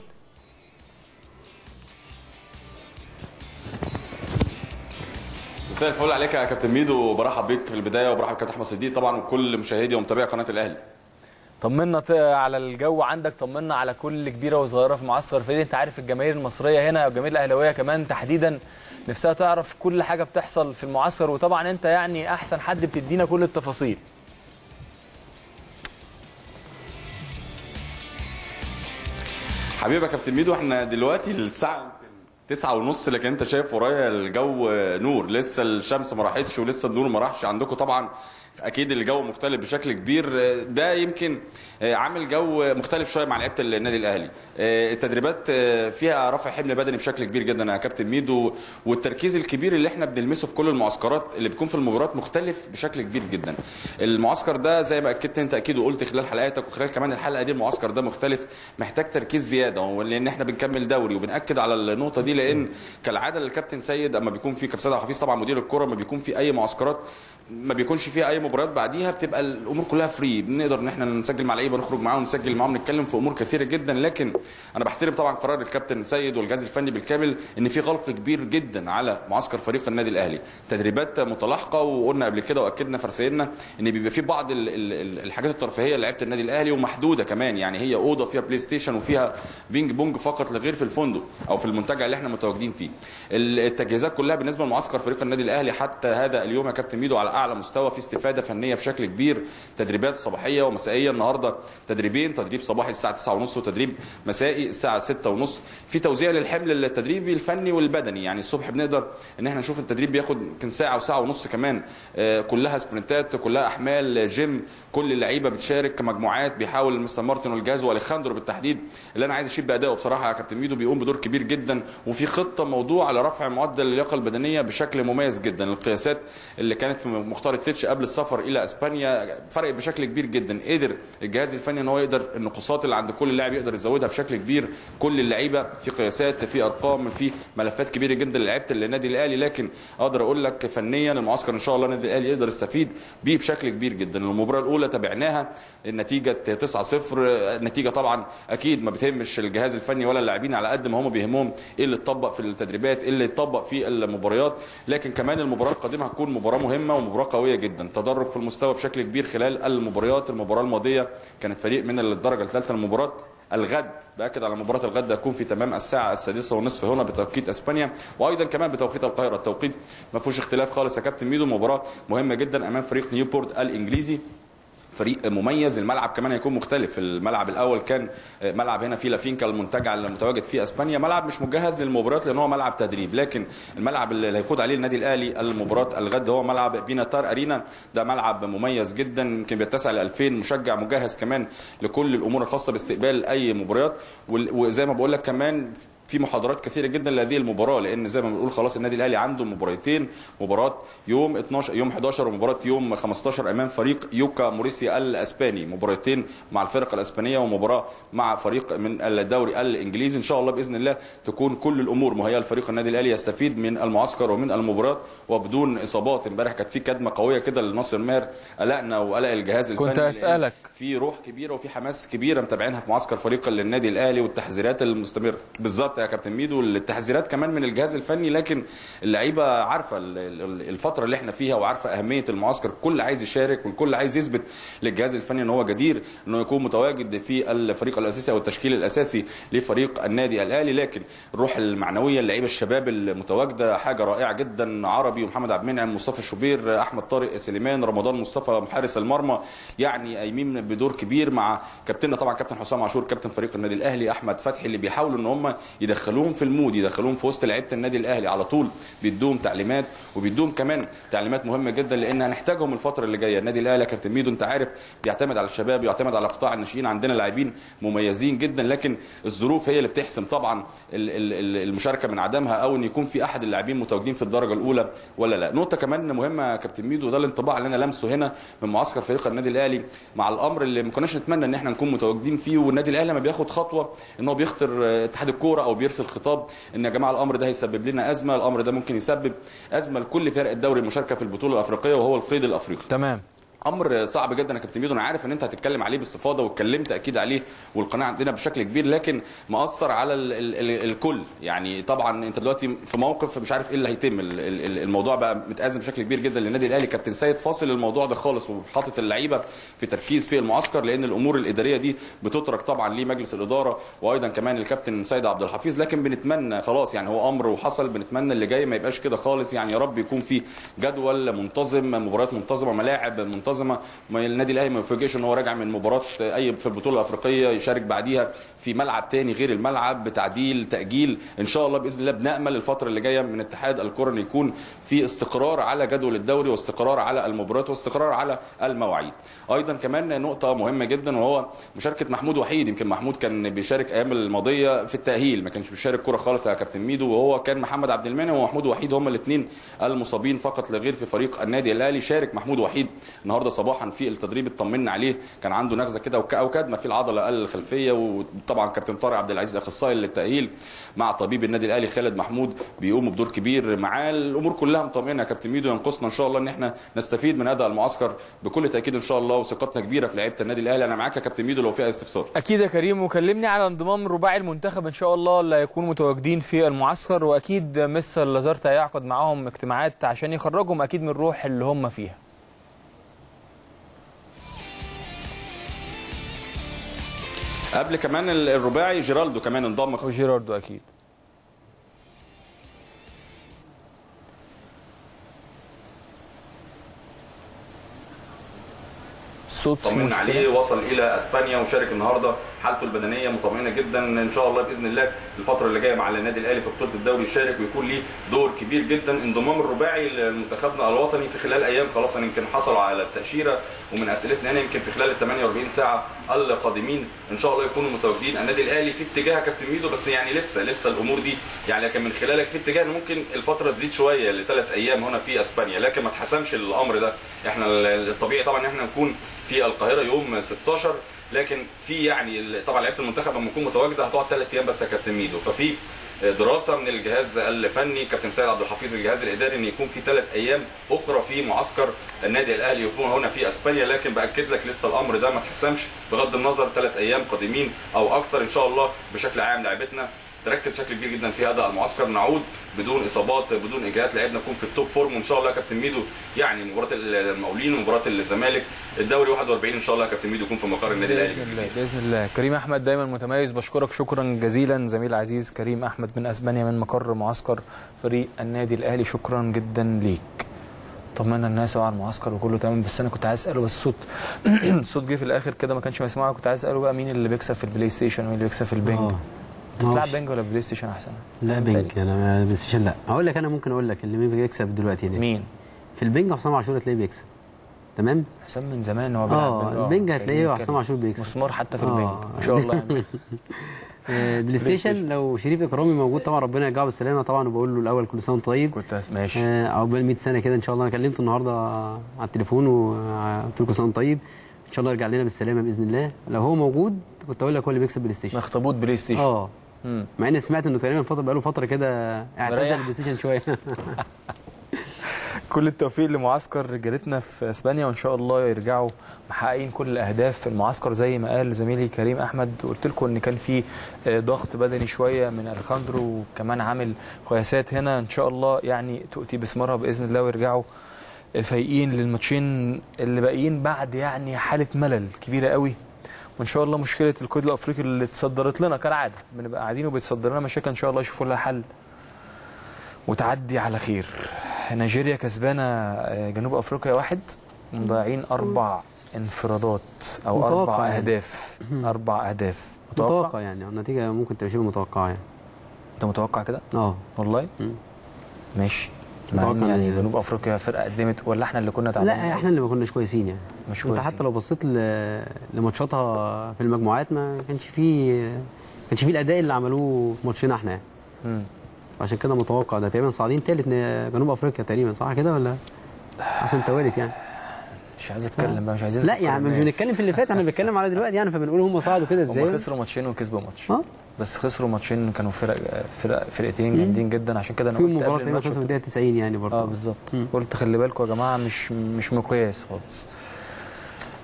مساء الفل عليك يا كابتن ميدو برحب بيك في البدايه وبرحب بكابتن احمد صديق طبعا وكل مشاهدي ومتابعي قناه الاهلي طمنا ت- على الجو عندك طمنا على كل كبيره وصغيره في معسكر الفريق انت عارف الجماهير المصريه هنا والجماهير الاهلاويه كمان تحديدا نفسها تعرف كل حاجه بتحصل في المعسكر وطبعا انت يعني احسن حد بتدينا كل التفاصيل حبيبي يا كابتن ميدو احنا دلوقتي الساعه يمكن تسعة ونص لكن انت شايف ورايا الجو نور لسه الشمس ما راحتش ولسه النور ما راحش عندكم طبعا اكيد الجو مختلف بشكل كبير ده يمكن عامل جو مختلف شويه مع لعيبه النادي الاهلي التدريبات فيها رفع حمل بدني بشكل كبير جدا يا كابتن ميدو والتركيز الكبير اللي احنا بنلمسه في كل المعسكرات اللي بتكون في المباريات مختلف بشكل كبير جدا المعسكر ده زي ما اكدت انت اكيد وقلت خلال حلقاتك وخلال كمان الحلقه دي المعسكر ده مختلف محتاج تركيز زياده لان احنا بنكمل دوري وبناكد على النقطه دي لان كالعاده الكابتن سيد اما بيكون في كابتن سيد عبد الحفيظ طبعا مدير الكره ما بيكون في اي معسكرات ما بيكونش فيها اي مباريات بعديها بتبقى الامور كلها فري بنقدر ان احنا نسجل مع لعيبه نخرج معاهم نسجل معاهم نتكلم في امور كثيره جدا لكن انا بحترم طبعا قرار الكابتن سيد والجهاز الفني بالكامل ان في غلق كبير جدا على معسكر فريق النادي الاهلي تدريبات متلاحقه وقلنا قبل كده واكدنا فرسينا ان بيبقى في بعض ال- ال- الحاجات الترفيهيه لعيبه النادي الاهلي ومحدوده كمان يعني هي اوضه فيها بلاي ستيشن وفيها بينج بونج فقط لغير في الفندق او في المنتجع اللي احنا متواجدين فيه التجهيزات كلها بالنسبه لمعسكر فريق النادي الاهلي حتى هذا اليوم يا كابتن ميدو على اعلى مستوى في استفاده فنيه بشكل كبير تدريبات صباحيه ومسائيه النهارده تدريبين تدريب صباحي الساعه 9:30 وتدريب مسائي الساعه 6:30 في توزيع للحمل التدريبي الفني والبدني يعني الصبح بنقدر ان احنا نشوف التدريب بياخد يمكن ساعه وساعه ونص كمان آه، كلها سبرنتات كلها احمال جيم كل اللعيبه بتشارك كمجموعات بيحاول مستر مارتن والجهاز واليخاندرو بالتحديد اللي انا عايز اشيد بادائه بصراحه يا كابتن ميدو بيقوم بدور كبير جدا وفي خطه موضوع على رفع معدل اللياقه البدنيه بشكل مميز جدا القياسات اللي كانت في مختار التتش قبل السفر الى اسبانيا فرقت بشكل كبير جدا قدر الجهاز الفني ان هو يقدر النقصات اللي عند كل لاعب يقدر يزودها بشكل كبير كل اللعيبه في قياسات في ارقام في ملفات كبيره جدا لعيبه النادي الاهلي لكن اقدر اقول لك فنيا المعسكر ان شاء الله النادي الاهلي يقدر يستفيد بيه بشكل كبير جدا المباراه الاولى تابعناها النتيجه 9-0 النتيجه طبعا اكيد ما بتهمش الجهاز الفني ولا اللاعبين على قد ما هم بيهمهم ايه اللي اتطبق في التدريبات ايه اللي اتطبق في المباريات لكن كمان المباراه القادمه هتكون مباراه مهمه ومباراه قويه جدا تدرج في المستوى بشكل كبير خلال المباريات المباراه الماضيه كانت فريق من الدرجه الثالثه المباراه الغد باكد على مباراه الغد هتكون في تمام الساعه السادسه ونصف هنا بتوقيت اسبانيا وايضا كمان بتوقيت القاهره التوقيت ما فيهوش اختلاف خالص يا كابتن ميدو مباراه مهمه جدا امام فريق نيوبورت الانجليزي فريق مميز الملعب كمان هيكون مختلف الملعب الاول كان ملعب هنا في لافينكا المنتجع اللي متواجد في اسبانيا ملعب مش مجهز للمباريات لان هو ملعب تدريب لكن الملعب اللي هيخوض عليه النادي الاهلي المباراه الغد هو ملعب بيناتار ارينا ده ملعب مميز جدا يمكن بيتسع ل 2000 مشجع مجهز كمان لكل الامور الخاصه باستقبال اي مباريات وال- وزي ما بقول لك كمان في محاضرات كثيره جدا لهذه المباراه لان زي ما بنقول خلاص النادي الاهلي عنده مباراتين مباراه يوم 12 يوم 11 ومباراه يوم 15 امام فريق يوكا موريسيا الاسباني مباراتين مع الفرق الاسبانيه ومباراه مع فريق من الدوري الانجليزي ان شاء الله باذن الله تكون كل الامور مهيئه لفريق النادي الاهلي يستفيد من المعسكر ومن المباريات وبدون اصابات امبارح كانت في كدمه قويه كده لناصر ماهر قلقنا وقلق الجهاز الفني كنت لأن أسألك. في روح كبيره وفي حماس كبيره متابعينها في معسكر فريق النادي الاهلي والتحذيرات المستمره بالظبط يا كابتن ميدو التحذيرات كمان من الجهاز الفني لكن اللعيبه عارفه ال- ال- الفتره اللي احنا فيها وعارفه اهميه المعسكر الكل عايز يشارك والكل عايز يثبت للجهاز الفني ان هو جدير انه يكون متواجد في الفريق الاساسي او التشكيل الاساسي لفريق النادي الاهلي لكن الروح المعنويه اللعيبه الشباب المتواجده حاجه رائعه جدا عربي ومحمد عبد المنعم مصطفى الشوبير احمد طارق سليمان رمضان مصطفى حارس المرمى يعني قايمين بدور كبير مع كابتننا طبعا كابتن حسام عاشور كابتن فريق النادي الاهلي احمد فتحي اللي بيحاولوا ان هم يدخلوهم في المود يدخلوهم في وسط لعيبه النادي الاهلي على طول بيدوهم تعليمات وبيدوهم كمان تعليمات مهمه جدا لان هنحتاجهم الفتره اللي جايه النادي الاهلي يا كابتن ميدو انت عارف بيعتمد على الشباب بيعتمد على قطاع الناشئين عندنا لاعبين مميزين جدا لكن الظروف هي اللي بتحسم طبعا ال- ال- ال- المشاركه من عدمها او ان يكون في احد اللاعبين متواجدين في الدرجه الاولى ولا لا نقطه كمان مهمه يا كابتن ميدو ده الانطباع اللي انا لمسه هنا من معسكر فريق النادي الاهلي مع الامر اللي ما كناش نتمنى ان احنا نكون متواجدين فيه والنادي الاهلي لما بياخد خطوه ان هو بيخطر آه، اتحاد الكوره او بيرسل خطاب ان يا جماعه الامر ده هيسبب لنا ازمه الامر ده ممكن يسبب ازمه لكل فرق الدوري المشاركه في البطوله الافريقيه وهو القيد الافريقي تمام امر صعب جدا يا كابتن ميدو انا عارف ان انت هتتكلم عليه باستفاضه واتكلمت اكيد عليه والقناعه عندنا بشكل كبير لكن مأثر على ال ال ال الكل يعني طبعا انت دلوقتي في موقف مش عارف ايه اللي هيتم ال- ال- ال- الموضوع بقى متأزم بشكل كبير جدا للنادي الاهلي كابتن سيد فاصل الموضوع ده خالص وحاطط اللعيبه في تركيز في المعسكر لان الامور الاداريه دي بتترك طبعا لمجلس الاداره وايضا كمان الكابتن سيد عبد الحفيظ لكن بنتمنى خلاص يعني هو امر وحصل بنتمنى اللي جاي ما يبقاش كده خالص يعني يا رب يكون في جدول منتظم مباريات منتظمه ملاعب منتظمه ما النادي الاهلي ما يفاجئش ان هو راجع من مباراه اي في البطوله الافريقيه يشارك بعديها في ملعب تاني غير الملعب بتعديل تاجيل ان شاء الله باذن الله بنامل الفتره اللي جايه من اتحاد الكره ان يكون في استقرار على جدول الدوري واستقرار على المباريات واستقرار على المواعيد ايضا كمان نقطه مهمه جدا وهو مشاركه محمود وحيد يمكن محمود كان بيشارك ايام الماضيه في التاهيل ما كانش بيشارك كره خالص يا كابتن ميدو وهو كان محمد عبد المنعم ومحمود وحيد هما الاثنين المصابين فقط لا غير في فريق النادي الاهلي شارك محمود وحيد النهارده صباحا في التدريب اطمنا عليه كان عنده نغزه كده وك- او كدمه في العضله الخلفيه وطبعا كابتن طارق عبد العزيز اخصائي للتاهيل مع طبيب النادي الاهلي خالد محمود بيقوموا بدور كبير معاه الامور كلها مطمئنه يا كابتن ميدو ينقصنا ان شاء الله ان احنا نستفيد من هذا المعسكر بكل تاكيد ان شاء الله وثقتنا كبيره في لعيبه النادي الاهلي انا معاك يا كابتن ميدو لو في اي استفسار اكيد يا كريم وكلمني على انضمام رباعي المنتخب ان شاء الله اللي هيكونوا متواجدين في المعسكر واكيد مستر لازارت هيعقد معاهم اجتماعات عشان يخرجهم اكيد من الروح اللي هم فيها قبل كمان ال- الرباعي جيرالدو كمان انضم وجيراردو اكيد صوت في طمنا مشكلة. عليه وصل الى اسبانيا وشارك النهارده حالته البدنيه مطمئنه جدا ان شاء الله باذن الله الفتره اللي جايه مع النادي الاهلي في بطوله الدوري يشارك ويكون ليه دور كبير جدا انضمام الرباعي لمنتخبنا الوطني في خلال ايام خلاص أنا يمكن حصلوا على التاشيره ومن اسئلتنا هنا يمكن في خلال ال 48 ساعه القادمين ان شاء الله يكونوا متواجدين النادي الاهلي في اتجاه كابتن ميدو بس يعني لسه لسه الامور دي يعني لكن من خلالك في اتجاه إن ممكن الفتره تزيد شويه لثلاث ايام هنا في اسبانيا لكن ما اتحسمش الامر ده احنا الطبيعي طبعا ان احنا نكون في القاهره يوم 16 لكن في يعني ال- طبعا لعيبه المنتخب لما تكون متواجده هتقعد ثلاث ايام بس يا كابتن ميدو ففي دراسه من الجهاز الفني كابتن سيد عبد الحفيظ الجهاز الاداري ان يكون في ثلاث ايام اخرى في معسكر النادي الاهلي يكون هنا في اسبانيا لكن باكد لك لسه الامر ده ما اتحسمش بغض النظر ثلاث ايام قادمين او اكثر ان شاء الله بشكل عام لعيبتنا تركز بشكل كبير جدا في هذا المعسكر نعود بدون اصابات بدون اجهاد لعيبنا نكون في التوب فورم وان شاء الله يا كابتن ميدو يعني مباراه المقاولين ومباراه الزمالك الدوري 41 ان شاء الله يا كابتن ميدو يكون في مقر النادي الاهلي باذن الله باذن الله كريم احمد دايما متميز بشكرك شكرا جزيلا زميل عزيز كريم احمد من اسبانيا من مقر معسكر فريق النادي الاهلي شكرا جدا ليك طمنا الناس على المعسكر وكله تمام بس انا كنت عايز اساله بس الصوت الصوت جه في الاخر كده ما كانش مسموع كنت عايز اساله بقى مين اللي بيكسب في البلاي ستيشن ومين اللي بيكسب في البنج آه. بتلعب ماشي. بنج ولا بلاي ستيشن احسن لا بنك انا بلاي ستيشن لا هقول لك انا ممكن اقول لك اللي مين بيكسب دلوقتي هناك مين في البنج حسام عاشور هتلاقيه بيكسب تمام حسام من زمان هو بيلعب اه بنج. البنج عايزين هتلاقيه نتكلم. حسام عاشور بيكسب مسمار حتى في آه. البنج ما شاء الله يعني آه، بلاي ستيشن لو شريف اكرامي موجود طبعا ربنا يرجعه بالسلامه طبعا وبقول له الاول كل سنه وانت طيب كنت ماشي آه، عقبال 100 سنه كده ان شاء الله انا كلمته النهارده على التليفون وقلت له كل سنه وانت طيب ان شاء الله يرجع لنا بالسلامه باذن الله لو هو موجود كنت اقول لك هو اللي بيكسب بلاي ستيشن اخطبوط بلاي ستيشن اه مم. مع اني سمعت انه تقريبا فتره بقاله فتره كده اعتزل مريح. البلاي ستيشن شويه كل التوفيق لمعسكر رجالتنا في اسبانيا وان شاء الله يرجعوا محققين كل الاهداف في المعسكر زي ما قال زميلي كريم احمد قلت لكم ان كان في آه، ضغط بدني شويه من الخاندرو وكمان عامل قياسات هنا ان شاء الله يعني تؤتي بثمارها باذن الله ويرجعوا آه، فايقين للماتشين اللي باقيين بعد يعني حاله ملل كبيره قوي وان شاء الله مشكله الكود الافريقي اللي اتصدرت لنا كالعاده بنبقى قاعدين وبيتصدر لنا مشاكل ان شاء الله يشوفوا لها حل وتعدي على خير نيجيريا كسبانه آه، جنوب افريقيا واحد مضيعين اربع انفرادات او متوقع اربع يعني. اهداف اربع اهداف متوقع يعني النتيجه ممكن تبقى شبه متوقعه يعني انت متوقع كده اه والله مم. ماشي مع ان متوقع يعني إن- جنوب افريقيا فرقه قدمت ولا احنا اللي كنا تعبانين لا احنا اللي ما كناش كويسين يعني مش انت كويسين. حتى لو بصيت ل- لماتشاتها في المجموعات ما كانش فيه ما كانش فيه الاداء اللي عملوه في ماتشنا احنا يعني مم. عشان كده متوقع ده تقريبا صاعدين ثالث جنوب افريقيا تقريبا صح كده ولا حسن توالت يعني مش عايز اتكلم بقى مش عايزين لا نفكر يعني مش الناس. بنتكلم في اللي فات احنا بنتكلم على دلوقتي يعني فبنقول هم صعدوا كده هم ازاي خسروا ماتشين وكسبوا ماتش اه بس خسروا ماتشين كانوا فرق فرق فرقتين مم. جامدين جدا عشان كده انا في قلت مباراه قبل تقريبا الماتش خلصت في الدقيقه 90 يعني برضه اه بالظبط قلت خلي بالكم يا جماعه مش مش مقياس خالص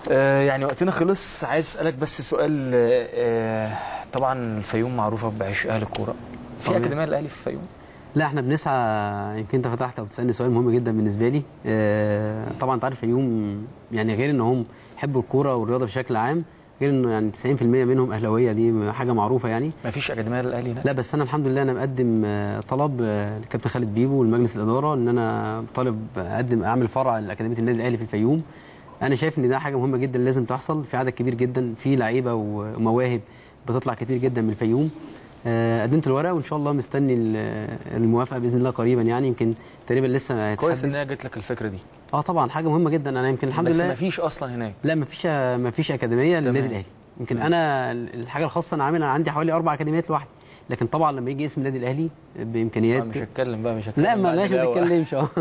آه يعني وقتنا خلص عايز اسالك بس سؤال آه آه، طبعا الفيوم معروفه بعشق اهل الكوره في طبعاً. اكاديميه الاهلي في الفيوم لا احنا بنسعى يمكن انت فتحت او بتسالني سؤال مهم جدا بالنسبه لي آه، طبعا انت عارف الفيوم يعني غير ان هم يحبوا الكوره والرياضه بشكل عام غير انه يعني 90% منهم اهلاويه دي حاجه معروفه يعني ما فيش اكاديميه للاهلي هناك لا بس انا الحمد لله انا مقدم آه، طلب آه، للكابتن خالد بيبو ولمجلس الاداره ان انا طالب اقدم اعمل فرع لاكاديميه النادي الاهلي في الفيوم انا شايف ان ده حاجه مهمه جدا لازم تحصل في عدد كبير جدا في لعيبه ومواهب بتطلع كتير جدا من الفيوم آه، قدمت الورقه وان شاء الله مستني ال- الموافقه باذن الله قريبا يعني يمكن تقريبا لسه كويس هيتحدد. ان هي جت لك الفكره دي اه طبعا حاجه مهمه جدا انا يمكن الحمد بس لله ما فيش اصلا هناك لا ما فيش ما فيش اكاديميه للنادي الاهلي يمكن انا الحاجه الخاصه انا عامل انا عندي حوالي اربع اكاديميات لوحدي لكن طبعا لما يجي اسم النادي الاهلي بامكانيات آه، مش هتكلم بقى مش هتكلم لا ما بعد لاش ما الهوا. تتكلمش اه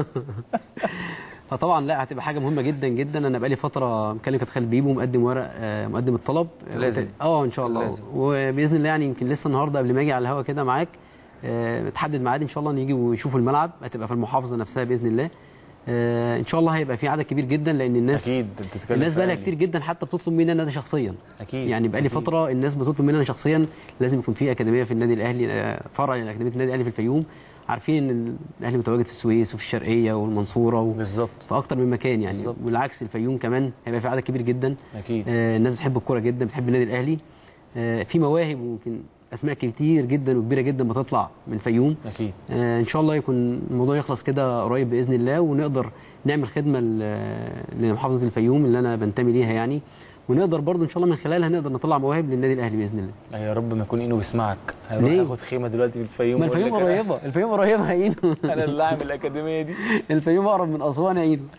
فطبعا لا هتبقى حاجه مهمه جدا جدا انا بقالي فتره مكلم كابتن خالد بيبو مقدم ورق آه، مقدم الطلب لازم. اه ان شاء الله لازم. وباذن الله يعني يمكن لسه النهارده قبل ما اجي على الهوا كده معاك آه، تحدد ميعاد ان شاء الله نيجي ويشوفوا الملعب هتبقى في المحافظه نفسها باذن الله آه، ان شاء الله هيبقى في عدد كبير جدا لان الناس اكيد انت بتتكلم الناس في بقى لها أهلي. كتير جدا حتى بتطلب مني انا شخصيا اكيد يعني بقى لي أكيد. فتره الناس بتطلب مني انا شخصيا لازم يكون في اكاديميه في النادي الاهلي آه، فرع لاكاديميه النادي الاهلي في الفيوم عارفين ان الاهلي متواجد في السويس وفي الشرقيه والمنصوره و... بالظبط في اكتر من مكان يعني بالظبط. والعكس الفيوم كمان هيبقى في عدد كبير جدا اكيد آه الناس بتحب الكوره جدا بتحب النادي الاهلي آه في مواهب ويمكن اسماء كتير جدا وكبيره جدا بتطلع من الفيوم اكيد آه ان شاء الله يكون الموضوع يخلص كده قريب باذن الله ونقدر نعمل خدمه ل- لمحافظه الفيوم اللي انا بنتمي ليها يعني ونقدر برضو ان شاء الله من خلالها نقدر نطلع مواهب للنادي الاهلي باذن الله يا رب ما يكون اينو بيسمعك هيروح ليه؟ ياخد خيمه دلوقتي في الفيوم ما ويقول الفيوم لك أنا- قريبه الفيوم قريبه يا اينو انا اللي عامل الاكاديميه دي الفيوم اقرب من اسوان يا اينو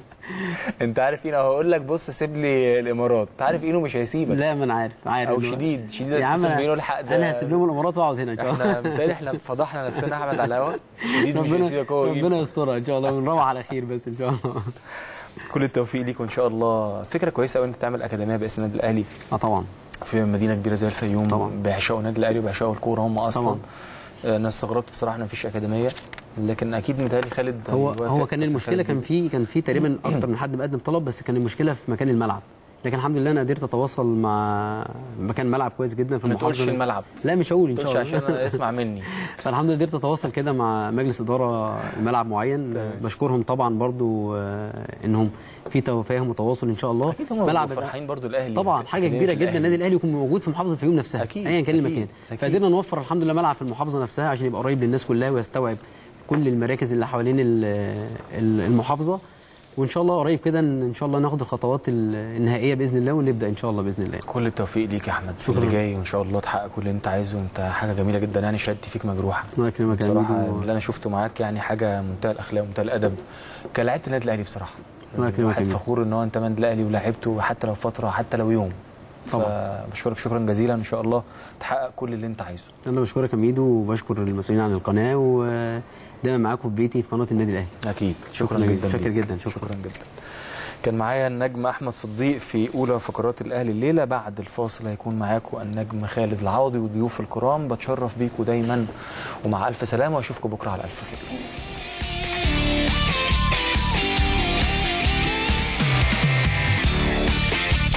انت عارف اينو هقول لك بص سيب لي الامارات انت عارف اينو مش هيسيبك لا ما انا عارف عارف او إنه- شديد شديد يا عم اتصل بينه انا الحق ده أنا هسيب لهم الامارات واقعد هنا ان شاء الله احنا بالتالي احنا فضحنا نفسنا احمد على الهوا شديد مش ربنا هيسيبك هو يجيبك. ربنا يسترها ان شاء الله ونروح على خير بس ان شاء الله كل التوفيق ليك وان شاء الله فكره كويسه قوي انك تعمل اكاديميه باسم النادي الاهلي اه طبعا في مدينه كبيره زي الفيوم طبعا. بيعشقوا النادي الاهلي وبيعشقوا الكوره هم اصلا طبعا. آه، انا استغربت بصراحه ان مفيش اكاديميه لكن اكيد متهيألي خالد هو هيوافق. هو كان المشكله خالد كان في كان في تقريبا اكتر من حد مقدم طلب بس كان المشكله في مكان الملعب لكن الحمد لله انا قدرت اتواصل مع مكان ملعب كويس جدا في ما تقولش المحافظه الملعب لا مش هقول ان ما شاء تقولش الله عشان أنا اسمع مني فالحمد لله قدرت اتواصل كده مع مجلس اداره ملعب معين بشكرهم طبعا برضو آه، انهم في تفاهم وتواصل ان شاء الله اكيد هم ملعب بيبقوا فرحين برضو الاهلي طبعا حاجه أكاديمية كبيره جدا الأهلي. النادي الاهلي يكون موجود في محافظه الفيوم نفسها أكيد، ايا كان أكيد، المكان أكيد. فقدرنا نوفر الحمد لله ملعب في المحافظه نفسها عشان يبقى قريب للناس كلها ويستوعب كل المراكز اللي حوالين ال- ال- المحافظه وان شاء الله قريب كده ان إن شاء الله ناخد الخطوات ال- النهائيه باذن الله ونبدا ان شاء الله باذن الله كل التوفيق ليك يا احمد في شكراً. اللي جاي وان شاء الله تحقق كل اللي انت عايزه انت حاجه جميله جدا يعني شهادتي فيك مجروحه الله يكرمك يا بصراحه ميدو. اللي انا شفته معاك يعني حاجه منتهى الاخلاق ومنتهى الادب كلاعيبه النادي الاهلي بصراحه الله يكرمك الواحد يا ميدو. فخور ان هو انتمى للنادي الاهلي ولعبته حتى لو فتره حتى لو يوم طبعا. بشكرك شكرا جزيلا ان شاء الله تحقق كل اللي انت عايزه انا بشكرك يا ميدو وبشكر المسؤولين عن القناه ودايما معاكم في بيتي في قناه النادي الاهلي اكيد شكرا, شكراً جدا شاكر ليك. جدا شكرا شكرا جدا كان معايا النجم احمد صديق في اولى فقرات الاهلي الليله بعد الفاصل هيكون معاكم النجم خالد العوضي وضيوف الكرام بتشرف بيكم دايما ومع الف سلامه واشوفكم بكره على الف خير